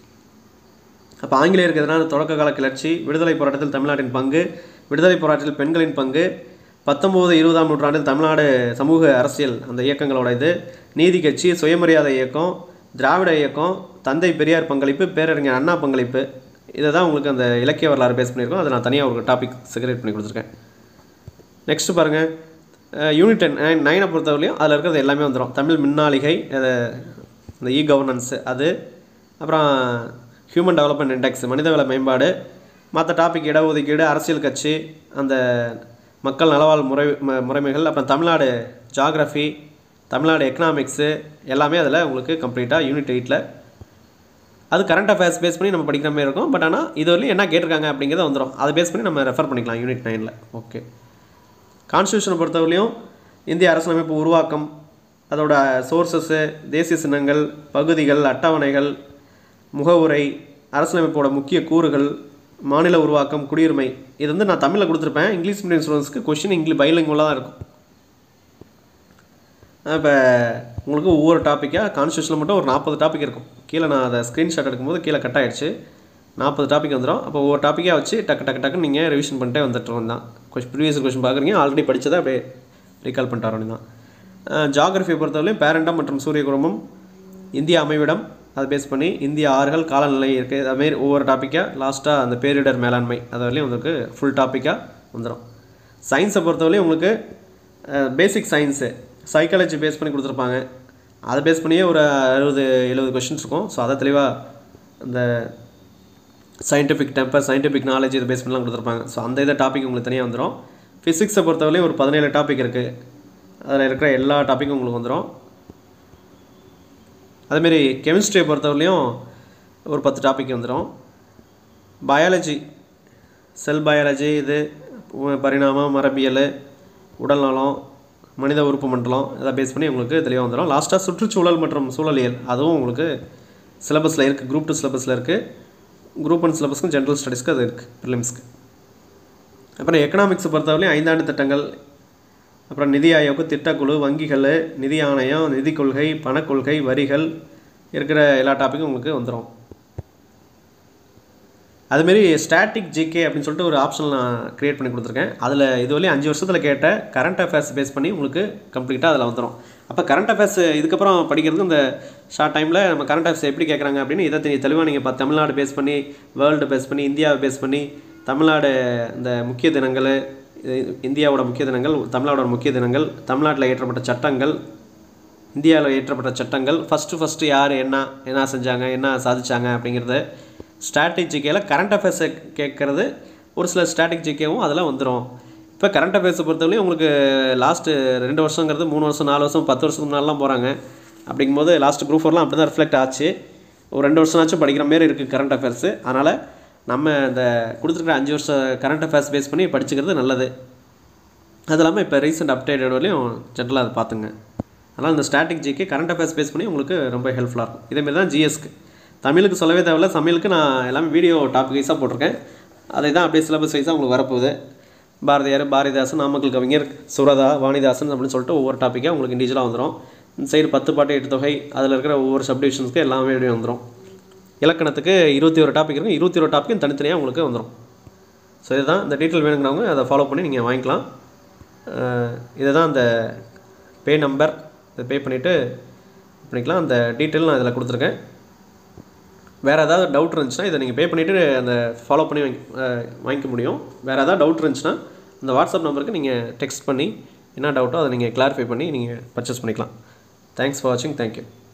அப்போ ஆங்கிலேயருக்கு எதிரான தொடக்க கால கிளர்ச்சி விடுதலை போராட்டத்தில் தமிழ்நாட்டின் பங்கு விடுதலை போராட்டத்தில் பெண்களின் பங்கு பத்தொம்போது இருபதாம் நூற்றாண்டில் தமிழ்நாடு சமூக அரசியல் அந்த இயக்கங்களோட இது நீதி கட்சி சுயமரியாதை இயக்கம் திராவிட இயக்கம் தந்தை பெரியார் பங்களிப்பு பேரறிஞர் அண்ணா பங்களிப்பு இதை தான் உங்களுக்கு அந்த இலக்கிய வரலாறு பேஸ் பண்ணியிருக்கோம் அதை நான் தனியாக ஒரு டாபிக் செக்ரேட் பண்ணி கொடுத்துருக்கேன் நெக்ஸ்ட் பாருங்கள் யூனிட் டென் நைன் நைனை பொறுத்தவரையிலையும் அதில் இருக்கிறது எல்லாமே வந்துடும் தமிழ் மின்னாளிகை அது இந்த இ கவர்னன்ஸு அது அப்புறம் ஹியூமன் டெவலப்மெண்ட் இண்டெக்ஸ் மனிதவள மேம்பாடு மற்ற டாபிக் இடஒதுக்கீடு அரசியல் கட்சி அந்த மக்கள் நலவாழ் முறை ம- முறைமைகள் அப்புறம் தமிழ்நாடு ஜாகிரஃபி தமிழ்நாடு எக்கனாமிக்ஸு எல்லாமே அதில் உங்களுக்கு கம்ப்ளீட்டாக யூனிட் எயிட்டில் அது கரண்ட் அஃபேர்ஸ் பேஸ் பண்ணி நம்ம படிக்கிற மாதிரி இருக்கும் பட் ஆனால் இது வரலையும் என்ன கேட்டிருக்காங்க அப்படிங்கிறத வந்துடும் அதை பேஸ் பண்ணி நம்ம ரெஃபர் பண்ணிக்கலாம் யூனிட் நைனில் ஓகே கான்ஸ்டியூஷனை பொறுத்தவரையிலும் இந்திய அரசியலமைப்பு உருவாக்கம் அதோட சோர்சஸ்ஸு தேசிய சின்னங்கள் பகுதிகள் அட்டவணைகள் முகவுரை அரசியலமைப்போட முக்கிய கூறுகள் மாநில உருவாக்கம் குடியுரிமை இது வந்து நான் தமிழில் கொடுத்துருப்பேன் இங்கிலீஷ் மீடியம் ஸ்டூடெண்ட்ஸ்க்கு கொஷின் இங்கிலீஷ் பைலிங்குலாக தான் இருக்கும் இப்போ உங்களுக்கு ஒவ்வொரு டாப்பிக்காக கான்ஸ்டியூஷனில் மட்டும் ஒரு நாற்பது டாபிக் இருக்கும் கீழே நான் அதை ஸ்க்ரீன்ஷாட் எடுக்கும்போது கீழே கட் ஆயிடுச்சு நாற்பது டாபிக் வந்துடும் அப்போ ஒவ்வொரு டாப்பிக்காக வச்சு டக்கு டக்கு டக்குன்னு நீங்கள் ரிவிஷன் பண்ணிட்டே வந்துட்டு தான் கொஸ்டின் ப்ரீவியஸ் கொஸ்டின் பார்க்குறீங்க ஆல்ரெடி படித்ததை அப்படியே ரீகால் பண்ணிட்டு வர தான் ஜாகிரஃபியை பொறுத்தவரையும் பேரண்டம் மற்றும் சூரிய குடும்பம் இந்திய அமைவிடம் அதை பேஸ் பண்ணி இந்திய ஆறுகள் காலநிலை இருக்குது அதுமாரி ஒவ்வொரு டாப்பிக்காக லாஸ்ட்டாக அந்த பேரிடர் மேலாண்மை அது வரையும் உங்களுக்கு ஃபுல் டாப்பிக்காக வந்துடும் சயின்ஸை பொறுத்தவரையும் உங்களுக்கு பேசிக் சயின்ஸு சைக்காலஜி பேஸ் பண்ணி கொடுத்துருப்பாங்க அதை பேஸ் பண்ணியே ஒரு அறுபது எழுபது கொஷின்ஸ் இருக்கும் ஸோ அதை தெளிவாக அந்த சயின்டிஃபிக் டெம்பர் சயின்டிஃபிக் நாலேஜ் இதை பேஸ் பண்ணலாம் கொடுத்துருப்பாங்க ஸோ அந்த இதை டாபிக் உங்களுக்கு தனியாக வந்துடும் ஃபிசிக்ஸை பொறுத்தவரையும் ஒரு பதினேழு டாபிக் இருக்குது அதில் இருக்கிற எல்லா டாப்பிக்கும் உங்களுக்கு வந்துடும் அதேமாரி கெமிஸ்ட்ரியை பொறுத்தவரையிலையும் ஒரு பத்து டாபிக் வந்துடும் பயாலஜி செல் பயாலஜி இது உ- பரிணாமம் மரபியல் உடல்நலம் மனித உறுப்பு மண்டலம் இதை பேஸ் பண்ணி உங்களுக்கு தெளிவாக வந்துடும் லாஸ்ட்டாக சுற்றுச்சூழல் மற்றும் சூழலியல் அதுவும் உங்களுக்கு சிலபஸில் இருக்குது குரூப் டூ சிலபஸில் இருக்குது குரூப் ஒன் சிலபஸ்க்கும் ஜென்ரல் ஸ்டடீஸ்க்கு அது இருக்குது ப்ரிலிம்ஸ்க்கு அப்புறம் எக்கனாமிக்ஸை பொறுத்தவரையும் ஐந்தாண்டு திட்டங்கள் அப்புறம் நிதி ஆயோக்கு திட்டக்குழு வங்கிகள் நிதி ஆணையம் நிதி கொள்கை பணக்கொள்கை வரிகள் இருக்கிற எல்லா டாப்பிக்கும் உங்களுக்கு வந்துடும் அதுமாரி ஸ்டாட்டிக் ஜிகே அப்படின்னு சொல்லிட்டு ஒரு ஆப்ஷன் நான் க்ரியேட் பண்ணி கொடுத்துருக்கேன் அதில் இதுவரையும் அஞ்சு வருஷத்தில் கேட்ட கரண்ட் அஃபேர்ஸ் பேஸ் பண்ணி உங்களுக்கு கம்ப்ளீட்டாக அதில் வந்துடும் அப்போ கரண்ட் அஃபேர்ஸ் இதுக்கப்புறம் படிக்கிறது இந்த ஷார்ட் டைமில் நம்ம கரண்ட் அஃபேர்ஸ் எப்படி கேட்குறாங்க அப்படின்னு இதை தெ- தெளிவாக நீங்கள் இப்போ தமிழ்நாடு பேஸ் பண்ணி வேர்ல்டு பேஸ் பண்ணி இந்தியாவை பேஸ் பண்ணி தமிழ்நாடு இந்த முக்கிய தினங்கள் இது இந்தியாவோட முக்கிய தினங்கள் தமிழ்நாடோட முக்கிய தினங்கள் தமிழ்நாட்டில் இயற்றப்பட்ட சட்டங்கள் இந்தியாவில் இயற்றப்பட்ட சட்டங்கள் ஃபஸ்ட்டு ஃபஸ்ட்டு யார் என்ன என்ன செஞ்சாங்க என்ன சாதிச்சாங்க அப்படிங்கிறது ஸ்டாட்டிக் ஜிகேல கரண்ட் அஃபேர்ஸை கேட்குறது ஒரு சில ஸ்டாட்டிக் ஜிகேவும் அதெல்லாம் வந்துடும் இப்போ கரண்ட் அஃபேர்ஸை பொறுத்தவரையும் உங்களுக்கு லாஸ்ட்டு ரெண்டு வருஷங்கிறது மூணு வருஷம் நாலு வருஷம் பத்து வருஷத்துக்கு முன்னாடிலாம் போகிறாங்க அப்படிங்கும்போது லாஸ்ட் குரூப் ஃபோர்லாம் அப்படி தான் ரிஃப்ளெக்ட் ஆச்சு ஒரு ரெண்டு வருஷம்னாச்சும் படிக்கிற மாரி இருக்குது கரண்ட் அஃபேர்ஸு அதனால் நம்ம இந்த கொடுத்துருக்குற அஞ்சு வருஷம் கரண்ட் அஃபேர்ஸ் பேஸ் பண்ணி படிச்சுக்கிறது நல்லது அது இல்லாமல் இப்போ ரீசெண்ட் அப்டேட்டட் வரையும் ஜென்ரலாக அதை பார்த்துங்க அதனால் இந்த ஸ்டாட்டிக் ஜிக்கு கரண்ட் அஃபேர்ஸ் பேஸ் பண்ணி உங்களுக்கு ரொம்ப ஹெல்ப்ஃபுல்லாக இருக்கும் இதேமாரி தான் ஜிஎஸ்க்கு தமிழுக்கு சொல்லவே தேவையில்ல சமையலுக்கு நான் எல்லாமே வீடியோ டாபிக் வைஸாக போட்டிருக்கேன் அதை தான் அப்படியே சிலபஸ் வைஸாக உங்களுக்கு வரப்போகுது பாரதியார் பாரதிதாசன் நாமக்கல் கவிஞர் சுரதா வாணிதாசன் அப்படின்னு சொல்லிட்டு ஒவ்வொரு டாப்பிக்காக உங்களுக்கு இண்டிவிஜுவலாக வந்துடும் இந்த சைடு பத்து பாட்டு எட்டு தொகை அதில் இருக்கிற ஒவ்வொரு சப்டிவிஷன்ஸ்க்கு எல்லாமே வீடியோ வந்துடும் இலக்கணத்துக்கு இருபத்தி ஒரு டாபிக் இருக்கும் இருபத்தி ஒரு டாப்பிக்கும் தனித்தனியாக உங்களுக்கு வந்துடும் ஸோ இதுதான் இந்த டீட்டெயில் வேணுங்கிறவங்க அதை ஃபாலோ பண்ணி நீங்கள் வாங்கிக்கலாம் இதுதான் அந்த பே நம்பர் இதை பே பண்ணிவிட்டு பண்ணிக்கலாம் அந்த டீட்டெயில் நான் இதில் கொடுத்துருக்கேன் வேறு ஏதாவது டவுட் இருந்துச்சுன்னா இதை நீங்கள் பே பண்ணிவிட்டு அந்த ஃபாலோ பண்ணி வாங்கி அஹ் வாங்கிக்க முடியும் வேறு ஏதாவது டவுட் இருந்துச்சுன்னா இந்த வாட்ஸ்அப் நம்பருக்கு நீங்கள் டெக்ஸ்ட் பண்ணி என்ன டவுட்டோ அதை நீங்கள் கிளாரிஃபை பண்ணி நீங்கள் பர்ச்சேஸ் பண்ணிக்கலாம் தேங்க்ஸ் ஃபார் வாட்சிங் தேங்க்யூ